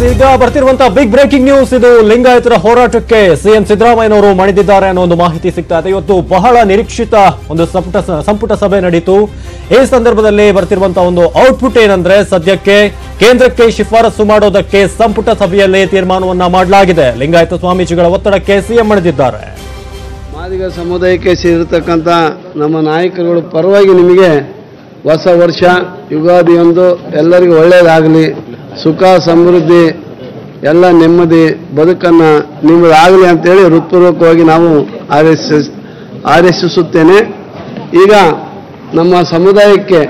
S ಈಗ ಬರ್ತಿರುವಂತಹ big breaking news ಇದು ಲಿಂಗಾಯತರ ಹೋರಾಟಕ್ಕೆ ಸಿಎಂ ಸಿದ್ದರಾಮಯ್ಯನವರು ಮಣಿದಿದ್ದಾರೆ ಅನ್ನೋ ಒಂದು ಮಾಹಿತಿ ಸಿಗ್ತಾ ಇದೆ ಇವತ್ತು ಬಹಳ ನಿರೀಕ್ಷಿತ ಒಂದು ಸಂಪುಟ ಸಂಪುಟ ಸಭೆ ನಡೀತು ಈ ಸಂದರ್ಭದಲ್ಲಿ ಬರ್ತಿರುವಂತಹ ಒಂದು ಔಟ್ಪುಟ್ ಏನಂದ್ರೆ ಸದ್ಯಕ್ಕೆ ಕೇಂದ್ರಕ್ಕೆ ಶಿಫಾರಸು ಮಾಡೋದಕ್ಕೆ ಸಂಪುಟ ಸಭೆಯಲ್ಲಿ ತೀರ್ಮಾನವನ್ನ ಮಾಡಲಾಗಿದೆ ಲಿಂಗಾಯತ ಸ್ವಾಮೀಜಿಗಳ ಒತ್ತಡಕ್ಕೆ ಸಿಎಂ ಮಣಿದಿದ್ದಾರೆ ಮಾದಿಗ ಸಮುದಾಯಕ್ಕೆ ಸೇರಿರ್ತಕ್ಕಂಥ ನಮ್ಮ ನಾಯಕರುಗಳು ಪರವಾಗಿ ನಿಮಗೆ ಹೊಸ ವರ್ಷ ಯುಗಾದಿಯೊಂದು ಎಲ್ಲರಿಗೂ ಒಳ್ಳೆಯದಾಗಲಿ ಸುಖ ಸಮೃದ್ಧಿ ಎಲ್ಲ ನೆಮ್ಮದಿ ಬದುಕನ್ನು ನಿಮ್ಮದಾಗಲಿ ಅಂತೇಳಿ ಹೃತ್ಪೂರ್ವಕವಾಗಿ ನಾವು ಆರೈಸ ಆರೈಸಿಸುತ್ತೇನೆ ಈಗ ನಮ್ಮ ಸಮುದಾಯಕ್ಕೆ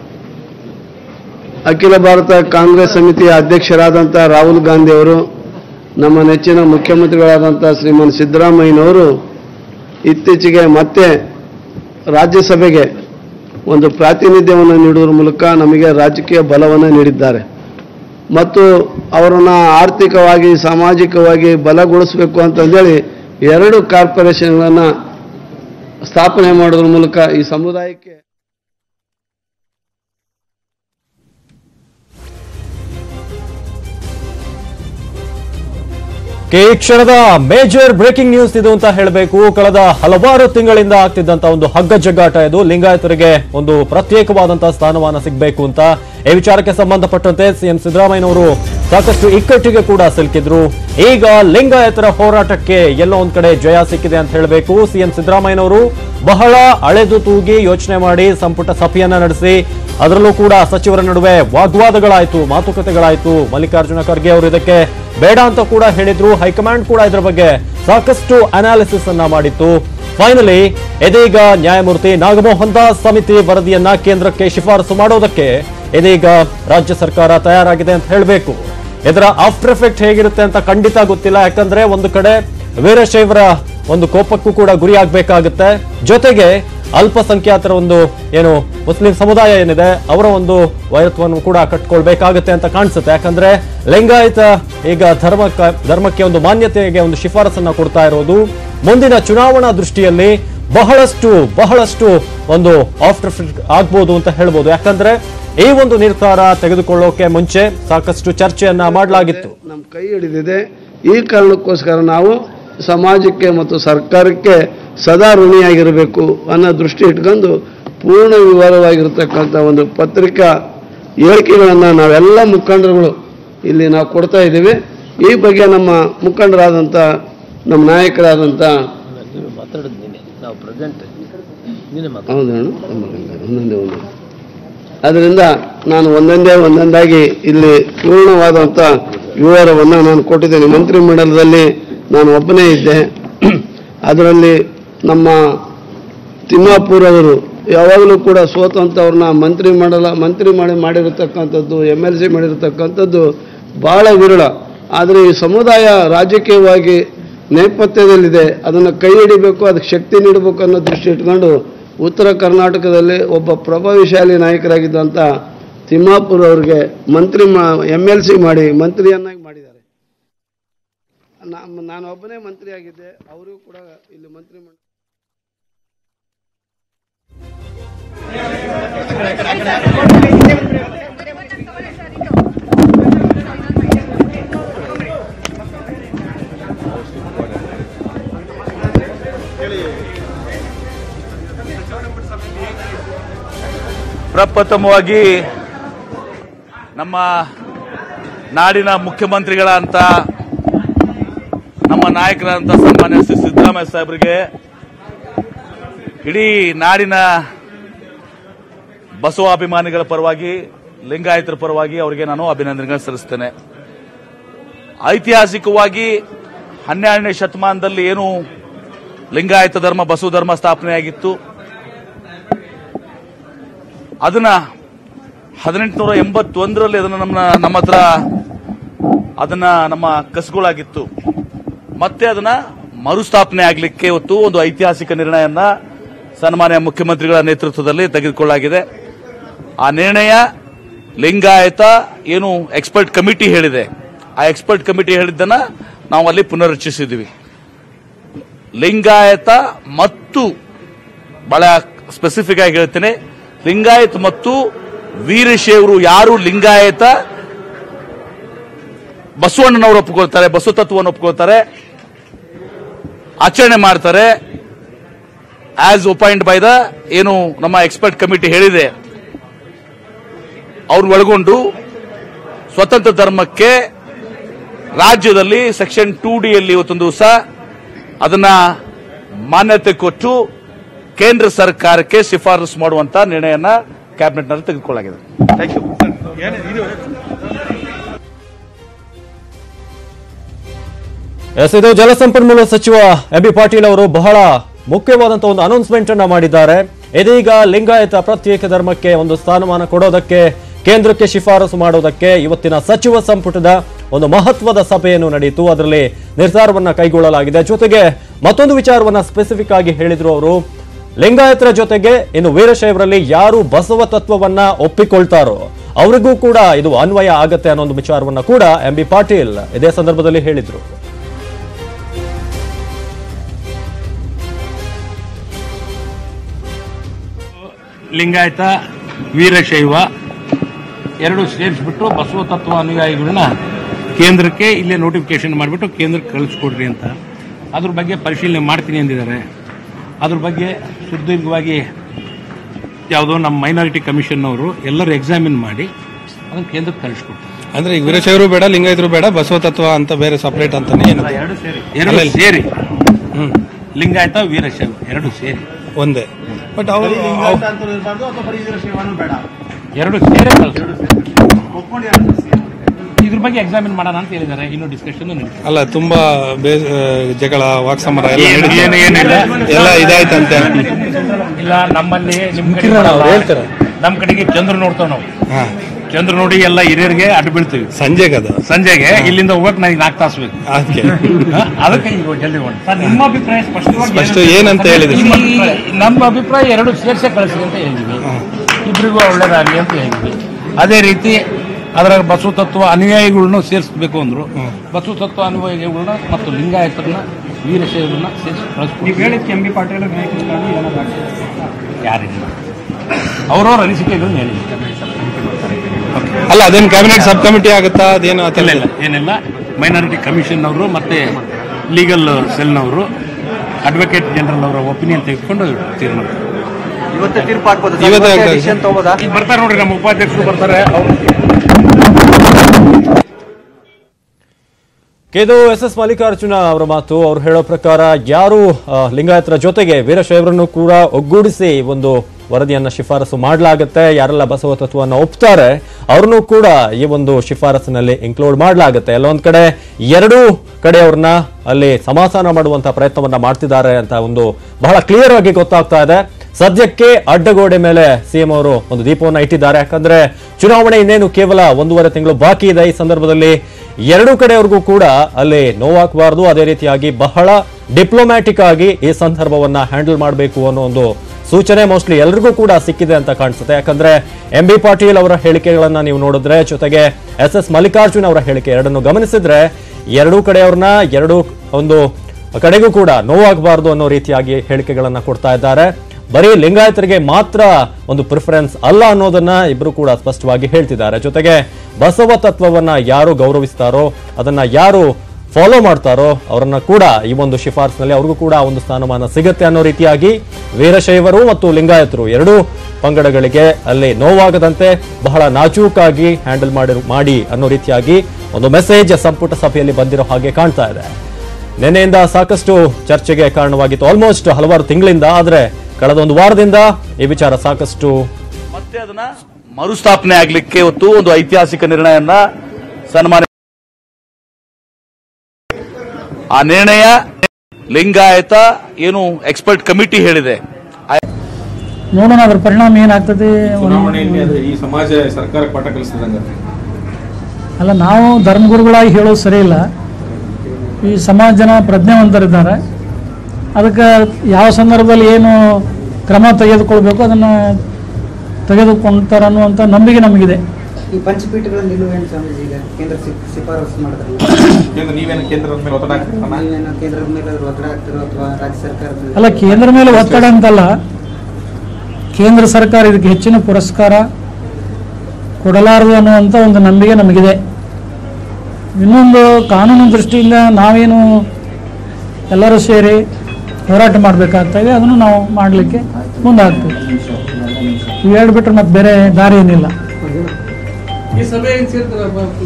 ಅಖಿಲ ಭಾರತ ಕಾಂಗ್ರೆಸ್ ಸಮಿತಿಯ ಅಧ್ಯಕ್ಷರಾದಂಥ ರಾಹುಲ್ ಗಾಂಧಿ ಅವರು ನಮ್ಮ ನೆಚ್ಚಿನ ಮುಖ್ಯಮಂತ್ರಿಗಳಾದಂಥ ಶ್ರೀಮಾನ್ ಸಿದ್ದರಾಮಯ್ಯನವರು ಇತ್ತೀಚೆಗೆ ಮತ್ತೆ ರಾಜ್ಯಸಭೆಗೆ ಒಂದು ಪ್ರಾತಿನಿಧ್ಯವನ್ನು ನೀಡುವುದರ ಮೂಲಕ ನಮಗೆ ರಾಜಕೀಯ ಬಲವನ್ನು ನೀಡಿದ್ದಾರೆ ಮತ್ತು ಅವರನ್ನು ಆರ್ಥಿಕವಾಗಿ ಸಾಮಾಜಿಕವಾಗಿ ಬಲಗೊಳಿಸಬೇಕು ಅಂತಂದೇಳಿ ಎರಡು ಕಾರ್ಪೊರೇಷನ್ಗಳನ್ನು ಸ್ಥಾಪನೆ ಮಾಡೋದ್ರ ಮೂಲಕ ಈ ಸಮುದಾಯಕ್ಕೆ ಈ ಕ್ಷಣದ ಮೇಜರ್ ಬ್ರೇಕಿಂಗ್ ನ್ಯೂಸ್ ಇದು ಅಂತ ಹೇಳಬೇಕು ಕಳೆದ ಹಲವಾರು ತಿಂಗಳಿಂದ ಆಗ್ತಿದ್ದಂತ ಒಂದು ಹಗ್ಗ ಜಗ್ಗಾಟ ಇದು ಲಿಂಗಾಯತರಿಗೆ ಒಂದು ಪ್ರತ್ಯೇಕವಾದಂತಹ ಸ್ಥಾನಮಾನ ಸಿಗಬೇಕು ಅಂತ ಈ ವಿಚಾರಕ್ಕೆ ಸಂಬಂಧಪಟ್ಟಂತೆ ಸಿಎಂ ಸಿದ್ದರಾಮಯ್ಯನವರು ಸಾಕಷ್ಟು ಇಕ್ಕಟ್ಟಿಗೆ ಕೂಡ ಸಿಲುಕಿದ್ರು ಈಗ ಲಿಂಗಾಯತರ ಹೋರಾಟಕ್ಕೆ ಎಲ್ಲೋ ಒಂದ್ ಕಡೆ ಜಯ ಸಿಕ್ಕಿದೆ ಅಂತ ಹೇಳಬೇಕು ಸಿಎಂ ಸಿದ್ದರಾಮಯ್ಯನವರು ಬಹಳ ಅಳೆದು ತೂಗಿ ಯೋಚನೆ ಮಾಡಿ ಸಂಪುಟ ಸಭೆಯನ್ನ ನಡೆಸಿ ಅದರಲ್ಲೂ ಕೂಡ ಸಚಿವರ ನಡುವೆ ವಾಗ್ವಾದಗಳಾಯ್ತು ಮಾತುಕತೆಗಳಾಯ್ತು ಮಲ್ಲಿಕಾರ್ಜುನ ಖರ್ಗೆ ಅವರು ಇದಕ್ಕೆ ಬೇಡ ಅಂತ ಕೂಡ ಹೇಳಿದ್ರು ಹೈಕಮಾಂಡ್ ಕೂಡ ಇದರ ಬಗ್ಗೆ ಸಾಕಷ್ಟು ಅನಾಲಿಸಿಸ್ ಅನ್ನ ಮಾಡಿತ್ತು ಫೈನಲಿ ಇದೀಗ ನ್ಯಾಯಮೂರ್ತಿ ನಾಗಮೋಹನ್ ದಾಸ್ ಸಮಿತಿ ವರದಿಯನ್ನ ಕೇಂದ್ರಕ್ಕೆ ಶಿಫಾರಸು ಮಾಡೋದಕ್ಕೆ ಇದೀಗ ರಾಜ್ಯ ಸರ್ಕಾರ ತಯಾರಾಗಿದೆ ಅಂತ ಹೇಳಬೇಕು ಇದರ ಆಫ್ಟರ್ ಎಫೆಕ್ಟ್ ಹೇಗಿರುತ್ತೆ ಅಂತ ಖಂಡಿತ ಗೊತ್ತಿಲ್ಲ ಯಾಕಂದ್ರೆ ಒಂದು ಕಡೆ ವೀರಶೈವರ ಒಂದು ಕೋಪಕ್ಕೂ ಕೂಡ ಗುರಿಯಾಗಬೇಕಾಗುತ್ತೆ ಜೊತೆಗೆ ಅಲ್ಪಸಂಖ್ಯಾತರ ಒಂದು ಏನು ಮುಸ್ಲಿಂ ಸಮುದಾಯ ಏನಿದೆ ಅವರ ಒಂದು ವೈರತ್ವವನ್ನು ಕೂಡ ಕಟ್ಕೊಳ್ಬೇಕಾಗುತ್ತೆ ಅಂತ ಕಾಣಿಸುತ್ತೆ ಯಾಕಂದ್ರೆ ಲಿಂಗಾಯತ ಈಗ ಧರ್ಮ ಧರ್ಮಕ್ಕೆ ಒಂದು ಮಾನ್ಯತೆಗೆ ಒಂದು ಶಿಫಾರಸನ್ನ ಕೊಡ್ತಾ ಇರೋದು ಮುಂದಿನ ಚುನಾವಣಾ ದೃಷ್ಟಿಯಲ್ಲಿ ಬಹಳಷ್ಟು ಬಹಳಷ್ಟು ಒಂದು ಆಫ್ಟರ್ ಆಗ್ಬೋದು ಅಂತ ಹೇಳ್ಬೋದು ಯಾಕಂದ್ರೆ ಈ ಒಂದು ನಿರ್ಧಾರ ತೆಗೆದುಕೊಳ್ಳೋಕೆ ಮುಂಚೆ ಸಾಕಷ್ಟು ಚರ್ಚೆಯನ್ನ ಮಾಡಲಾಗಿತ್ತು ನಮ್ಮ ಕೈ ಹಿಡಿದಿದೆ ಈ ಕಾರಣಕ್ಕೋಸ್ಕರ ನಾವು ಸಮಾಜಕ್ಕೆ ಮತ್ತು ಸರ್ಕಾರಕ್ಕೆ ಸದಾ ಋಣಿಯಾಗಿರಬೇಕು ಅನ್ನೋ ದೃಷ್ಟಿ ಇಟ್ಕೊಂಡು ಪೂರ್ಣ ವಿವರವಾಗಿರ್ತಕ್ಕಂಥ ಒಂದು ಪತ್ರಿಕಾ ಹೇಳಿಕೆಗಳನ್ನು ನಾವೆಲ್ಲ ಮುಖಂಡರುಗಳು ಇಲ್ಲಿ ನಾವು ಕೊಡ್ತಾ ಇದ್ದೀವಿ ಈ ಬಗ್ಗೆ ನಮ್ಮ ಮುಖಂಡರಾದಂಥ ನಮ್ಮ ನಾಯಕರಾದಂಥ ಮಾತಾಡೋದು ನೀನೆ ನಾವು ಪ್ರೆಸೆಂಟ್ ನೀನೆ ಮಾತಾಡ ಹೌದು ಅಣ್ಣ? ಒಂದೊಂದೇ ಒಂದೊಂದೇ ಅದರಿಂದ ನಾನು ಒಂದೊಂದೇ ಒಂದೊಂದಾಗಿ ಇಲ್ಲಿ ಪೂರ್ಣವಾದಂಥ ವಿವರವನ್ನು ನಾನು ಕೊಟ್ಟಿದ್ದೇನೆ ಮಂತ್ರಿಮಂಡಲದಲ್ಲಿ ನಾನು ಒಬ್ಬನೇ ಇದ್ದೆ ಅದರಲ್ಲಿ ನಮ್ಮ ತಿಮ್ಮಾಪುರ್ ಅವರು ಯಾವಾಗಲೂ ಕೂಡ ಸೋತಂಥವ್ರನ್ನ ಮಂತ್ರಿ ಮಾಡಲ್ಲ ಮಂತ್ರಿ ಮಾಡಿ ಮಾಡಿರತಕ್ಕಂಥದ್ದು ಎಮ್ ಎಲ್ ಸಿ ಮಾಡಿರತಕ್ಕಂಥದ್ದು ಭಾಳ ವಿರಳ ಆದರೆ ಈ ಸಮುದಾಯ ರಾಜಕೀಯವಾಗಿ ನೇಪಥ್ಯದಲ್ಲಿದೆ ಅದನ್ನು ಕೈ ಹಿಡಿಬೇಕು ಅದಕ್ಕೆ ಶಕ್ತಿ ನೀಡಬೇಕು ಅನ್ನೋ ದೃಷ್ಟಿ ಇಟ್ಕೊಂಡು ಉತ್ತರ ಕರ್ನಾಟಕದಲ್ಲಿ ಒಬ್ಬ ಪ್ರಭಾವಶಾಲಿ ನಾಯಕರಾಗಿದ್ದಂಥ ತಿಮ್ಮಾಪುರ್ ಅವ್ರಿಗೆ ಮಂತ್ರಿ ಮಾ ಎಮ್ ಎಲ್ ಸಿ ಮಾಡಿ ಮಂತ್ರಿಯನ್ನಾಗಿ ಮಾಡಿದ್ದಾರೆ ನಾ- ನಾನು ಒಬ್ಬನೇ ಮಂತ್ರಿ ಆಗಿದ್ದೆ ಅವರು ಕೂಡ ಇಲ್ಲಿ ಮಂತ್ರಿ ಮಾಡಿ ಪ್ರಪ್ರಥಮವಾಗಿ ನಮ್ಮ ನಾಡಿನ ಮುಖ್ಯಮಂತ್ರಿಗಳಂತ ನಮ್ಮ ನಾಯಕರಂತ ಸನ್ಮಾನ್ಯ ಶ್ರೀ ಸಿದ್ದರಾಮಯ್ಯ ಸಾಹೇಬರಿಗೆ ಇಡೀ ನಾಡಿನ ಬಸವಾಭಿಮಾನಿಗಳ ಪರವಾಗಿ ಲಿಂಗಾಯತರ ಪರವಾಗಿ ಅವರಿಗೆ ನಾನು ಅಭಿನಂದನೆಗಳನ್ನು ಸಲ್ಲಿಸ್ತೇನೆ ಐತಿಹಾಸಿಕವಾಗಿ ಹನ್ನೆರಡನೇ ಶತಮಾನದಲ್ಲಿ ಏನು ಲಿಂಗಾಯತ ಧರ್ಮ ಬಸವ ಧರ್ಮ ಸ್ಥಾಪನೆಯಾಗಿತ್ತು ಅದನ್ನ ಹದಿನೆಂಟುನೂರ ಎಂಬತ್ತೊಂದರಲ್ಲಿ ಅದನ್ನ ನಮ್ಮ ನಮ್ಮ ಹತ್ರ ಅದನ್ನ ನಮ್ಮ ಕಸಗಳಾಗಿತ್ತು ಮತ್ತೆ ಅದನ್ನ ಮರುಸ್ಥಾಪನೆ ಆಗಲಿಕ್ಕೆ ಇವತ್ತು ಒಂದು ಐತಿಹಾಸಿಕ ನಿರ್ಣಯನ ಸನ್ಮಾನ್ಯ ಮುಖ್ಯಮಂತ್ರಿಗಳ ನೇತೃತ್ವದಲ್ಲಿ ತೆಗೆದುಕೊಳ್ಳಲಾಗಿದೆ ಆ ನಿರ್ಣಯ ಲಿಂಗಾಯತ ಏನು ಎಕ್ಸ್ಪರ್ಟ್ ಕಮಿಟಿ ಹೇಳಿದೆ ಆ ಎಕ್ಸ್ಪರ್ಟ್ ಕಮಿಟಿ ಹೇಳಿದ್ದನ್ನ ನಾವು ಅಲ್ಲಿ ಪುನರ್ರಚಿಸಿದ್ವಿ ಲಿಂಗಾಯತ ಮತ್ತು ಬಹಳ ಸ್ಪೆಸಿಫಿಕ್ ಆಗಿ ಹೇಳ್ತೇನೆ ಲಿಂಗಾಯತ್ ಮತ್ತು ವೀರಶೈವರು ಯಾರು ಲಿಂಗಾಯತ ಬಸವಣ್ಣನವರು ಒಪ್ಕೊಳ್ತಾರೆ ಬಸವ ತತ್ವವನ್ನು ಒಪ್ಕೊಳ್ತಾರೆ ಆಚರಣೆ ಮಾಡ್ತಾರೆ ಆಸ್ ಒಪಾಯಿಂಟ್ ಬೈ ದ ಏನು ನಮ್ಮ ಎಕ್ಸ್ಪರ್ಟ್ ಕಮಿಟಿ ಹೇಳಿದೆ ಅವ್ರು ಒಳಗೊಂಡು ಸ್ವತಂತ್ರ ಧರ್ಮಕ್ಕೆ ರಾಜ್ಯದಲ್ಲಿ ಸೆಕ್ಷನ್ ಟೂ ಡಿಯಲ್ಲಿ ಇವತ್ತೊಂದು ದಿವಸ ಅದನ್ನ ಮಾನ್ಯತೆ ಕೊಟ್ಟು ಕೇಂದ್ರ ಸರ್ಕಾರಕ್ಕೆ ಶಿಫಾರಸು ಮಾಡುವಂತ ನಿರ್ಣಯನ ಕ್ಯಾಬಿನೆಟ್ನಲ್ಲಿ ತೆಗೆದುಕೊಳ್ಳಲಾಗಿದೆ ಥ್ಯಾಂಕ್ ಯು ಎಸ್ ಇದು ಜಲಸಂಪನ್ಮೂಲ ಸಚಿವ ಎಂ ಬಿ ಪಾಟೀಲ್ ಅವರು ಬಹಳ ಮುಖ್ಯವಾದಂತಹ ಒಂದು ಅನೌನ್ಸ್ಮೆಂಟ್ ಅನ್ನ ಮಾಡಿದ್ದಾರೆ ಇದೀಗ ಲಿಂಗಾಯತ ಪ್ರತ್ಯೇಕ ಧರ್ಮಕ್ಕೆ ಒಂದು ಸ್ಥಾನಮಾನ ಕೊಡೋದಕ್ಕೆ ಕೇಂದ್ರಕ್ಕೆ ಶಿಫಾರಸು ಮಾಡೋದಕ್ಕೆ ಇವತ್ತಿನ ಸಚಿವ ಸಂಪುಟದ ಒಂದು ಮಹತ್ವದ ಸಭೆಯನ್ನು ನಡೆಯಿತು ಅದರಲ್ಲಿ ನಿರ್ಧಾರವನ್ನ ಕೈಗೊಳ್ಳಲಾಗಿದೆ ಜೊತೆಗೆ ಮತ್ತೊಂದು ವಿಚಾರವನ್ನ ಸ್ಪೆಸಿಫಿಕ್ ಆಗಿ ಹೇಳಿದ್ರು ಅವರು ಲಿಂಗಾಯತರ ಜೊತೆಗೆ ಇನ್ನು ವೀರಶೈವರಲ್ಲಿ ಯಾರು ಬಸವ ತತ್ವವನ್ನ ಒಪ್ಪಿಕೊಳ್ತಾರೋ ಅವರಿಗೂ ಕೂಡ ಇದು ಅನ್ವಯ ಆಗತ್ತೆ ಅನ್ನೋ ಒಂದು ವಿಚಾರವನ್ನ ಕೂಡ ಎಂ ಬಿ ಪಾಟೀಲ್ ಇದೇ ಸಂದರ್ಭದಲ್ಲಿ ಹೇಳಿದ್ರು ಲಿಂಗಾಯತ ವೀರಶೈವ ಎರಡು ಸೇರಿಸ್ಬಿಟ್ಟು ಬಸವ ತತ್ವ ಅನುಯಾಯಿಗಳನ್ನ ಕೇಂದ್ರಕ್ಕೆ ಇಲ್ಲೇ ನೋಟಿಫಿಕೇಶನ್ ಮಾಡಿಬಿಟ್ಟು ಕೇಂದ್ರಕ್ಕೆ ಕಳಿಸ್ಕೊಡ್ರಿ ಅಂತ ಅದ್ರ ಬಗ್ಗೆ ಪರಿಶೀಲನೆ ಮಾಡ್ತೀನಿ ಅಂದಿದ್ದಾರೆ ಅದ್ರ ಬಗ್ಗೆ ಸುದೀರ್ಘವಾಗಿ ಯಾವುದೋ ನಮ್ಮ ಮೈನಾರಿಟಿ ಕಮಿಷನ್ನವರು ಎಲ್ಲರೂ ಎಕ್ಸಾಮಿನ್ ಮಾಡಿ ಅದನ್ನು ಕೇಂದ್ರಕ್ಕೆ ಕಳಿಸ್ಕೊಡ್ತಾರೆ ಅಂದ್ರೆ ಈಗ ವೀರಶೈವರು ಬೇಡ ಲಿಂಗಾಯತರು ಬೇಡ ಬಸವ ತತ್ವ ಅಂತ ಬೇರೆ ಸಪರೇಟ್ ಅಂತಾನೆ ಏನು ಎರಡು ಸೇರಿ ಎರಡು ಸೇರಿ ಹ್ಮ್ ಲಿಂಗಾಯತ ವೀರಶೈವ ಎರಡು ಸೇರಿ ಒಂದೇ ಬಟ್ ಅವರು ಎರಡು ಸೇರಿ ಕಳಿಸ್ಕೊಡ್ತಾರೆ. ಇದ್ರ ಬಗ್ಗೆ ಎಕ್ಸಾಮಿನ್ ಮಾಡೋಣ ಅಂತ ಹೇಳಿದ್ದಾರೆ ಇನ್ನೂ ಡಿಸ್ಕಷನ್ ನಡೀತಿದೆ ಅಲ್ಲ ತುಂಬಾ ಬೇ- ಆ, ಜಗಳ ವಾಕ್ಸಮರ ಎಲ್ಲ ಏನು- ನಡೀತಾ- ಏನು- ಏನಿಲ್ಲ. ಎಲ್ಲ ಇದಾಯ್ತಂತೆ ಇಲ್ಲ ನಮ್ಮಲ್ಲಿ ನಿಮ್ ಕಡೆ ಹೇಳ್ತಾರೆ ನಮ್ ಕಡೆಗೆ ಚಂದ್ರ ನೋಡ್ತಾವ್ ನಾವು ಹಾ ಚಂದ್ರ ನೋಡಿ ಎಲ್ಲ ಹಿರಿಯರಿಗೆ ಅಡ್ಡ ಬೀಳ್ತೀವಿ ಸಂಜೆಗೆ ಅದು ಸಂಜೆಗೆ ಇಲ್ಲಿಂದ ಹೋಗಕ್ ನನಗೆ ನಾಲ್ಕು ತಾಸು ಬೇಕು ಅದಕ್ಕೆ ಹ? ಅದಕ್ಕೆ ಈಗ ಜಲ್ದಿ ಹೊಂಟು. ಸರ್ ನಿಮ್ಮ ಅಭಿಪ್ರಾಯ ಸ್ಪಷ್ಟವಾಗಿ ಸ್ಪಷ್ಟ ಏನು? ಏನಂತ ಹೇಳಿದ್ರಿ? ನಿಮ್ಮ ಅಭಿಪ್ರಾಯ? ನಮ್ಮ ಅಭಿಪ್ರಾಯ ಎರಡು ಸೇರ್ಸೆ ಕಳಿಸಿ ಅಂತ ಹೇಳಿದ್ವಿ ಇಬ್ಬರಿಗೂ ಒಳ್ಳೇದಾಗಲಿ ಅಂತ ಹೇಳಿದ್ವಿ ಅದೇ ರೀತಿ ಅದರಾಗ ಬಸವ ತತ್ವ ಅನುಯಾಯಿಗಳನ್ನ ಸೇರಿಸಬೇಕು ಅಂದ್ರು ಬಸವ ತತ್ವ ಅನುಯಾಯಿಗಳನ್ನ ಮತ್ತು ಲಿಂಗಾಯತರನ್ನ ವೀರಶೈವರನ್ನ ಸೇರಿಸಿ ಕಳಿಸ್ಬೇಕು ಹೇಳಿದ ಎಂ ಬಿ ಪಾಟೀಲ್ ಯಾರಿಲ್ಲ ಅವ್ರವ್ರ ಅನಿಸಿಕೆಗಳನ್ನ ಹೇಳಿದ್ರು ಅಲ್ಲ ಅದೇನು ಕ್ಯಾಬಿನೆಟ್ ಸಬ್ ಕಮಿಟಿ ಆಗುತ್ತಾ ಅದೇನು ಆ ಥರ ಇಲ್ಲ ಇಲ್ಲ ಏನಿಲ್ಲ ಮೈನಾರಿಟಿ ಕಮಿಷನ್ ಅವರು ಮತ್ತೆ ಲೀಗಲ್ ಸೆಲ್ನವರು ಅಡ್ವೊಕೇಟ್ ಜನರಲ್ ಅವರ ಒಪಿನಿಯನ್ ತೆಗೆದುಕೊಂಡು ತೀರ್ಮಾನ ಇವತ್ತೇ ತೀರ್ಪು ಹಾಕ್ಬೋದು ಇವತ್ತೇ ಇವತ್ತೇ ಆಗ್ತದೆ. decision ತಗೋಬೋದಾ ಈಗ ಬರ್ತಾರೆ ನೋಡ್ರಿ ನಮ್ಮ ಉಪಾಧ್ಯಕ್ಷರು ಬರ್ತಾರೆ ಅವರು ಇದು ಎಸ್ ಎಸ್ ಮಲ್ಲಿಕಾರ್ಜುನ ಅವರ ಮಾತು ಅವರು ಹೇಳೋ ಪ್ರಕಾರ ಯಾರು ಆ, ಲಿಂಗಾಯತರ ಜೊತೆಗೆ ವೀರಶೈವರನ್ನು ಕೂಡ ಒಗ್ಗೂಡಿಸಿ ಒಂದು ವರದಿಯನ್ನ ಶಿಫಾರಸು ಮಾಡಲಾಗುತ್ತೆ ಯಾರೆಲ್ಲ ಬಸವ ತತ್ವವನ್ನು ಒಪ್ತಾರೆ ಅವ್ರನ್ನೂ ಕೂಡ ಈ ಒಂದು ಶಿಫಾರಸಿನಲ್ಲಿ ಇನ್ಕ್ಲೂಡ್ ಮಾಡಲಾಗುತ್ತೆ ಎಲ್ಲೊಂದ್ ಕಡೆ ಎರಡೂ ಕಡೆಯವ್ರನ್ನ ಅಲ್ಲಿ ಸಮಾಧಾನ ಮಾಡುವಂತ ಪ್ರಯತ್ನವನ್ನ ಮಾಡ್ತಿದ್ದಾರೆ ಅಂತ ಒಂದು ಬಹಳ ಕ್ಲಿಯರ್ ಆಗಿ ಗೊತ್ತಾಗ್ತಾ ಇದೆ ಸದ್ಯಕ್ಕೆ ಅಡ್ಡಗೋಡೆ ಮೇಲೆ ಸಿಎಂ ಅವರು ಒಂದು ದೀಪವನ್ನ ಇಟ್ಟಿದ್ದಾರೆ ಯಾಕಂದ್ರೆ ಚುನಾವಣೆ ಇನ್ನೇನು ಕೇವಲ ಒಂದೂವರೆ ತಿಂಗಳು ಬಾಕಿ ಇದೆ ಈ ಸಂದರ್ಭದಲ್ಲಿ ಎರಡೂ ಕಡೆಯವ್ರಿಗೂ ಕೂಡ ಅಲ್ಲಿ ನೋವಾಗಬಾರ್ದು ಅದೇ ರೀತಿಯಾಗಿ ಬಹಳ ಡಿಪ್ಲೊಮ್ಯಾಟಿಕ್ ಆಗಿ ಈ ಸಂದರ್ಭವನ್ನ ಹ್ಯಾಂಡಲ್ ಮಾಡಬೇಕು ಅನ್ನೋ ಒಂದು ಸೂಚನೆ ಮೋಸ್ಟ್ಲಿ ಎಲ್ರಿಗೂ ಕೂಡ ಸಿಕ್ಕಿದೆ ಅಂತ ಕಾಣಿಸುತ್ತೆ ಯಾಕಂದ್ರೆ ಎಂ ಬಿ ಪಾಟೀಲ್ ಅವರ ಹೇಳಿಕೆಗಳನ್ನ ನೀವು ನೋಡಿದ್ರೆ ಜೊತೆಗೆ ಎಸ್ ಎಸ್ ಮಲ್ಲಿಕಾರ್ಜುನ್ ಅವರ ಹೇಳಿಕೆ ಎರಡನ್ನು ಗಮನಿಸಿದ್ರೆ ಎರಡೂ ಕಡೆಯವ್ರನ್ನ ಎರಡು ಒಂದು ಕಡೆಗೂ ಕೂಡ ನೋವಾಗಬಾರ್ದು ಅನ್ನೋ ರೀತಿಯಾಗಿ ಹೇಳಿಕೆಗಳನ್ನ ಕೊಡ್ತಾ ಇದ್ದಾರೆ ಬರೀ ಲಿಂಗಾಯತರಿಗೆ ಮಾತ್ರ ಒಂದು ಪ್ರಿಫರೆನ್ಸ್ ಅಲ್ಲ ಅನ್ನೋದನ್ನ ಇಬ್ರು ಕೂಡ ಸ್ಪಷ್ಟವಾಗಿ ಹೇಳ್ತಿದ್ದಾರೆ ಜೊತೆಗೆ ಬಸವ ತತ್ವವನ್ನ ಯಾರು ಗೌರವಿಸ್ತಾರೋ ಅದನ್ನ ಯಾರು ಫಾಲೋ ಮಾಡ್ತಾರೋ ಅವರನ್ನ ಕೂಡ ಈ ಒಂದು ಶಿಫಾರಸಿನಲ್ಲಿ ಅವ್ರಿಗೂ ಕೂಡ ಒಂದು ಸ್ಥಾನಮಾನ ಸಿಗುತ್ತೆ ಅನ್ನೋ ರೀತಿಯಾಗಿ ವೀರಶೈವರು ಮತ್ತು ಲಿಂಗಾಯತರು ಎರಡೂ ಪಂಗಡಗಳಿಗೆ ಅಲ್ಲಿ ನೋವಾಗದಂತೆ ಬಹಳ ನಾಜೂಕಾಗಿ ಹ್ಯಾಂಡಲ್ ಮಾಡಿ ಮಾಡಿ ಅನ್ನೋ ರೀತಿಯಾಗಿ ಒಂದು ಮೆಸೇಜ್ ಸಂಪುಟ ಸಭೆಯಲ್ಲಿ ಬಂದಿರೋ ಹಾಗೆ ಕಾಣ್ತಾ ಇದೆ ನಿನ್ನೆಯಿಂದ ಸಾಕಷ್ಟು ಚರ್ಚೆಗೆ ಕಾರಣವಾಗಿತ್ತು ಆಲ್ಮೋಸ್ಟ್ ಹಲವಾರು ತಿಂಗಳಿಂದ ಆದ್ರೆ ಕಳೆದ ಒಂದು ವಾರದಿಂದ ಈ ವಿಚಾರ ಸಾಕಷ್ಟು ಮತ್ತೆ ಅದನ್ನ ಮರುಸ್ಥಾಪನೆ ಆಗ್ಲಿಕ್ಕೆ ಇವತ್ತು ಒಂದು ಐತಿಹಾಸಿಕ ನಿರ್ಣಯನ ಸನ್ಮಾನ ಆ ನಿರ್ಣಯ ಲಿಂಗಾಯತ ಏನು ಎಕ್ಸ್ಪರ್ಟ್ ಕಮಿಟಿ ಹೇಳಿದೆ ನೋಡೋಣ ಅದ್ರ ಪರಿಣಾಮ ಏನಾಗ್ತದೆ ಚುನಾವಣೆಯಲ್ಲಿ ಅದು ಈ ಸಮಾಜ ಸರ್ಕಾರಕ್ಕೆ ಪಾಠ ಕಲಿಸ್ತದಂಗ ಅಲ್ಲ ನಾವು ಧರ್ಮಗುರುಗಳಾಗಿ ಹೇಳೋದು ಸರಿ ಇಲ್ಲ ಈ ಸಮಾಜ ಜನ ಪ್ರಜ್ಞಾವಂತರಿದ್ದಾರೆ ಅದಕ್ಕೆ ಯಾವ ಸಂದರ್ಭದಲ್ಲಿ ಏನು ಕ್ರಮ ತೆಗೆದುಕೊಳ್ಬೇಕು ಅದನ್ನು ತೆಗೆದುಕೊಳ್ತಾರೆ ಅನ್ನುವಂಥ ನಂಬಿಕೆ ನಮಗಿದೆ ಈ ಪಂಚಪೀಠಗಳ ನಿಲುವೇನು ಸ್ವಾಮೀಜಿ ಈಗ ಕೇಂದ್ರ ಶಿಫ್- ಶಿಫಾರಸು ಮಾಡಿದ್ರಲ್ಲ ಕೇಂದ್ರ ನೀವೇನು ಕೇಂದ್ರದ ಮೇಲೆ ಒತ್ತಡ ಹಾಕ್ತೀರಲ್ಲ? ನೀವೇನು ಕೇಂದ್ರದ ಮೇಲೆ ಒತ್ತಡ ಆಗ್ತಿರೋ ಅಥವಾ ರಾಜ್ಯ ಸರ್ಕಾರದ ಅಲ್ಲ ಕೇಂದ್ರ ಮೇಲೆ ಒತ್ತಡ ಅಂತಲ್ಲ ಕೇಂದ್ರ ಸರ್ಕಾರ ಇದಕ್ಕೆ ಹೆಚ್ಚಿನ ಪುರಸ್ಕಾರ ಕೊಡಲಾರದು ಅನ್ನುವಂಥ ಒಂದು ನಂಬಿಕೆ ನಮಗಿದೆ ಇನ್ನೊಂದು ಕಾನೂನು ದೃಷ್ಟಿಯಿಂದ ನಾವೇನು ಎಲ್ಲರೂ ಸೇರಿ ಹೋರಾಟ ಮಾಡಬೇಕಾಗ್ತಾ ಇದೆ ಅದನ್ನು ನಾವು ಮಾಡಲಿಕ್ಕೆ ಮುಂದಾಗ್ತೀವಿ ಇವೆರಡು ಬಿಟ್ಟರೆ ಮತ್ತೆ ಬೇರೆ ದಾರಿ ಏನಿಲ್ಲ ಈ ಸಭೆ ಹೆಂಗ್ ಸೇರ್ತಾರೆ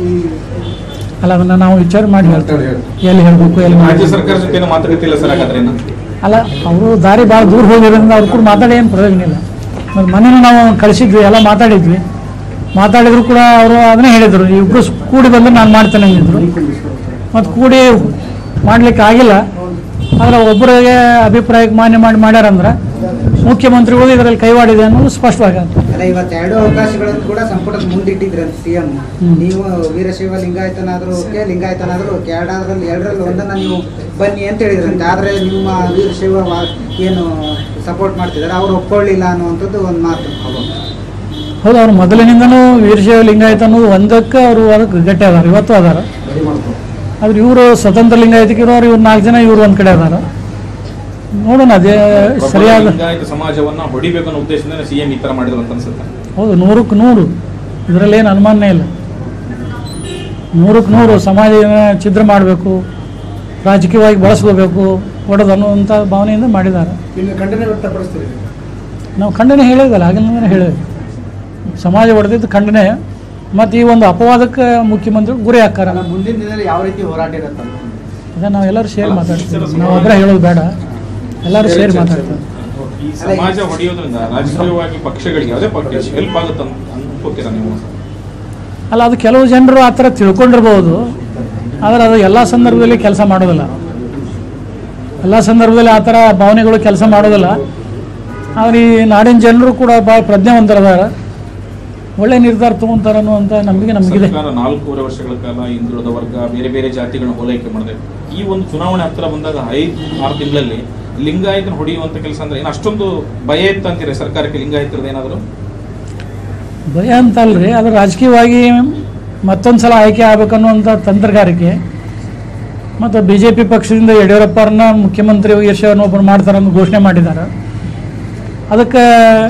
ಅಲ್ಲ ಅದನ್ನು ನಾವು ವಿಚಾರ ಮಾಡಿ ಹೇಳ್ತೇವೆ ಎಲ್ಲಿ ಹೇಳಬೇಕು ಎಲ್ಲಿ ರಾಜ್ಯ ಮಾಡಬೇಕು ಸರ್ಕಾರ ಜೊತೆ ಏನೋ ಮಾತುಕತೆ ಸರ್ ಹಾಗಾದ್ರೆ ಏನು? ಅಲ್ಲ ಅವರು ದಾರಿ ಭಾಳ ದೂರ ಹೋಗಿರೋದ್ರಿಂದ ಅವ್ರು ಕೂಡ ಮಾತಾಡಿ ಏನು ಪ್ರಯೋಜನ ಇಲ್ಲ ಮತ್ತು ಮೊನ್ನೆ ನಾವು ಕಳಿಸಿದ್ವಿ ಎಲ್ಲ ಮಾತಾಡಿದ್ವಿ ಮಾತಾಡಿದ್ರು ಕೂಡ ಅವರು ಅದನ್ನೇ ಹೇಳಿದರು ಇಬ್ಬರು ಕೂಡಿ ಬಂದು ನಾನು ಮಾಡ್ತೇನೆ ಅಂದಿದ್ರು ಮತ್ತು ಕೂಡಿ ಮಾಡ್ಲಿಕ್ಕೆ ಆಗಿಲ್ಲ ಆದರೆ ಒಬ್ಬರಿಗೆ ಅಭಿಪ್ರಾಯಕ್ಕೆ ಮಾನ್ಯ ಮಾಡಿ ಮಾಡ್ಯಾರಂದ್ರೆ ಮುಖ್ಯಮಂತ್ರಿಗಳು ಇದರಲ್ಲಿ ಕೈವಾಡಿದೆ ಅನ್ನೋದು ಸ್ಪಷ್ಟವಾಗಿ ಅಲ್ಲ ಇವತ್ತು ಎರಡು ಅವಕಾಶಗಳನ್ನು ಕೂಡ ಸಂಪುಟದ ಮುಂದಿಟ್ಟಿದ್ರಂತ ಸಿಎಂ ನೀವು ವೀರಶೈವ ಲಿಂಗಾಯತನಾದ್ರೂ ಓಕೆ ಲಿಂಗಾಯತನಾದ್ರೂ ಓಕೆ ಎರಡಾದ್ರಲ್ಲಿ ಎರಡರಲ್ಲಿ ಒಂದನ್ನ ನೀವು ಬನ್ನಿ ಅಂತ ಹೇಳಿದ್ರಂತೆ ಆದ್ರೆ ನಿಮ್ಮ ವೀರಶೈವ ವಾ- ಏನು ಸಪೋರ್ಟ್ ಮಾಡ್ತಿದ್ದಾರೆ ಅವ್ರು ಒಪ್ಕೊಳ್ಳಿಲ್ಲ ಅನ್ನುವಂಥದ್ದು ಒಂದು ಮಾತು ಹೌದು ಅವ್ರು ಮೊದಲಿನಿಂದನೂ ವೀರಶೈವ ಲಿಂಗಾಯತ ಅನ್ನೋದು ಒಂದಕ್ಕೆ ಅವರು ಅದಕ್ಕೆ ಗಟ್ಟಿ ಅದಾರ ಇವತ್ತು ಅದಾರ ಆದ್ರೆ ಇವರು ಸ್ವತಂತ್ರ ಲಿಂಗಾಯತಕ್ಕೆ ಇರೋರು ಇವ್ರು ನಾಲ್ಕು ಜನ ಇವರು ಒಂದು ಕಡೆ ಅದಾರ ನೋಡೋಣ ಅದೇ ಪ್ರಬಲ ಸರಿಯಾದ ಲಿಂಗಾಯತ ಸಮಾಜವನ್ನ ಹೊಡಿಬೇಕು ಅನ್ನೋ ಉದ್ದೇಶದಿಂದ ಸಿಎಂ ಈ ತರ ಮಾಡಿದ್ರು ಅಂತ ಅನ್ಸುತ್ತೆ ಹೌದು ನೂರಕ್ಕೆ ನೂರು ಇದರಲ್ಲಿ ಏನು ಅನುಮಾನನೇ ಇಲ್ಲ ನೂರಕ್ಕೆ ನೂರು ಸಮಾಜ ಛಿದ್ರ ಮಾಡಬೇಕು ರಾಜಕೀಯವಾಗಿ ಬಳಸ್ಕೋಬೇಕು ಹೊಡೆದು ಅನ್ನುವಂಥ ಭಾವನೆಯಿಂದ ಮಾಡಿದ್ದಾರೆ ಇನ್ನು ಖಂಡನೆ ವ್ಯಕ್ತಪಡಿಸ್ತೀರಿ ನಾವು ಖಂಡನೆ ಹೇಳಿದಲ್ಲ ಆಗಿಂದ ಹೇಳಿದ್ವಿ ಸಮಾಜ ಹೊಡೆದಿದ್ದು ಖಂಡನೆ ಮತ್ತು ಈ ಒಂದು ಅಪವಾದಕ್ಕೆ ಮುಖ್ಯಮಂತ್ರಿ ಗುರಿ ಹಾಕಾರ ಮುಂದಿನ ದಿನದಲ್ಲಿ ಯಾವ ರೀತಿ ಹೋರಾಟ ಇರುತ್ತೆ ಅದನ್ನು ನಾವು ಎಲ್ಲರೂ ಸೇರಿ ಮಾತಾಡ್ತೀವಿ ನಾವು ಒಬ್ಬರೇ ಹೇಳೋದು ಬೇಡ ಎಲ್ಲರೂ ಸೇರಿ ಮಾತಾಡ್ತೀವಿ ಈ ಸಮಾಜ ಹೊಡೆಯೋದ್ರಿಂದ ರಾಜಕೀಯವಾಗಿ ಪಕ್ಷಗಳಿಗೆ ಯಾವುದೇ ಪಕ್ಷ ಹೆಲ್ಪ್ ಆಗುತ್ತೆ ಅಂತ ಅನ್ಕೋತೀರಾ ನೀವು ಅಲ್ಲ ಅದು ಕೆಲವು ಜನರು ಆ ಥರ ತಿಳ್ಕೊಂಡಿರ್ಬೋದು ಆದರೆ ಅದು ಎಲ್ಲ ಸಂದರ್ಭದಲ್ಲಿ ಕೆಲಸ ಮಾಡೋದಿಲ್ಲ ಎಲ್ಲ ಸಂದರ್ಭದಲ್ಲಿ ಆ ಥರ ಭಾವನೆಗಳು ಕೆಲಸ ಮಾಡೋದಿಲ್ಲ ಆದರೆ ಈ ನಾಡಿನ ಜನರು ಕೂಡ ಭಾಳ ಪ್ರಜ್ಞಾವಂತರದಾರ ಒಳ್ಳೆ ನಿರ್ಧಾರ ತೊಗೊಂತಾರೆ ಅನ್ನುವಂಥ ನಂಬಿಕೆ ನಮಗಿದೆ ಸರ್ಕಾರ ನಾಲ್ಕೂವರೆ ವರ್ಷಗಳ ಕಾಲ ಹಿಂದುಳಿದ ವರ್ಗ ಬೇರೆ ಬೇರೆ ಜಾತಿಗಳನ್ನ ಹೋಲೈಕೆ ಮಾಡಿದೆ ಈ ಒಂದು ಚುನಾವಣೆ ಹತ್ರ ಬಂದಾಗ ಐದು ಆರು ತಿಂಗಳಲ್ಲಿ ಲಿಂಗಾಯತನ ಹೊಡೆಯುವಂತ ಕೆಲಸ ಅಂದ್ರೆ ಏನು ಅಷ್ಟೊಂದು ಭಯ ಇತ್ತು ಅಂತೀರಿ ಸರ್ಕಾರಕ್ಕೆ ಲಿಂಗಾಯತರದ್ದು ಏನಾದ್ರು ಭಯ ಅಂತಲ್ರಿ ಅದು ರಾಜಕೀಯವಾಗಿ ಮತ್ತೊಂದು ಸಲ ಆಯ್ಕೆ ಆಗ್ಬೇಕನ್ನುವಂಥ ತಂತ್ರಗಾರಿಕೆ ಮತ್ತು ಬಿ ಜೆ ಪಿ ಪಕ್ಷದಿಂದ ಯಡಿಯೂರಪ್ಪರನ್ನ ಮುಖ್ಯಮಂತ್ರಿ ಒಬ್ಬರು ಮಾಡ್ತಾರೆ ಅಂತ ಘೋಷಣೆ ಮಾಡಿದ್ದಾರೆ ಅದಕ್ಕೆ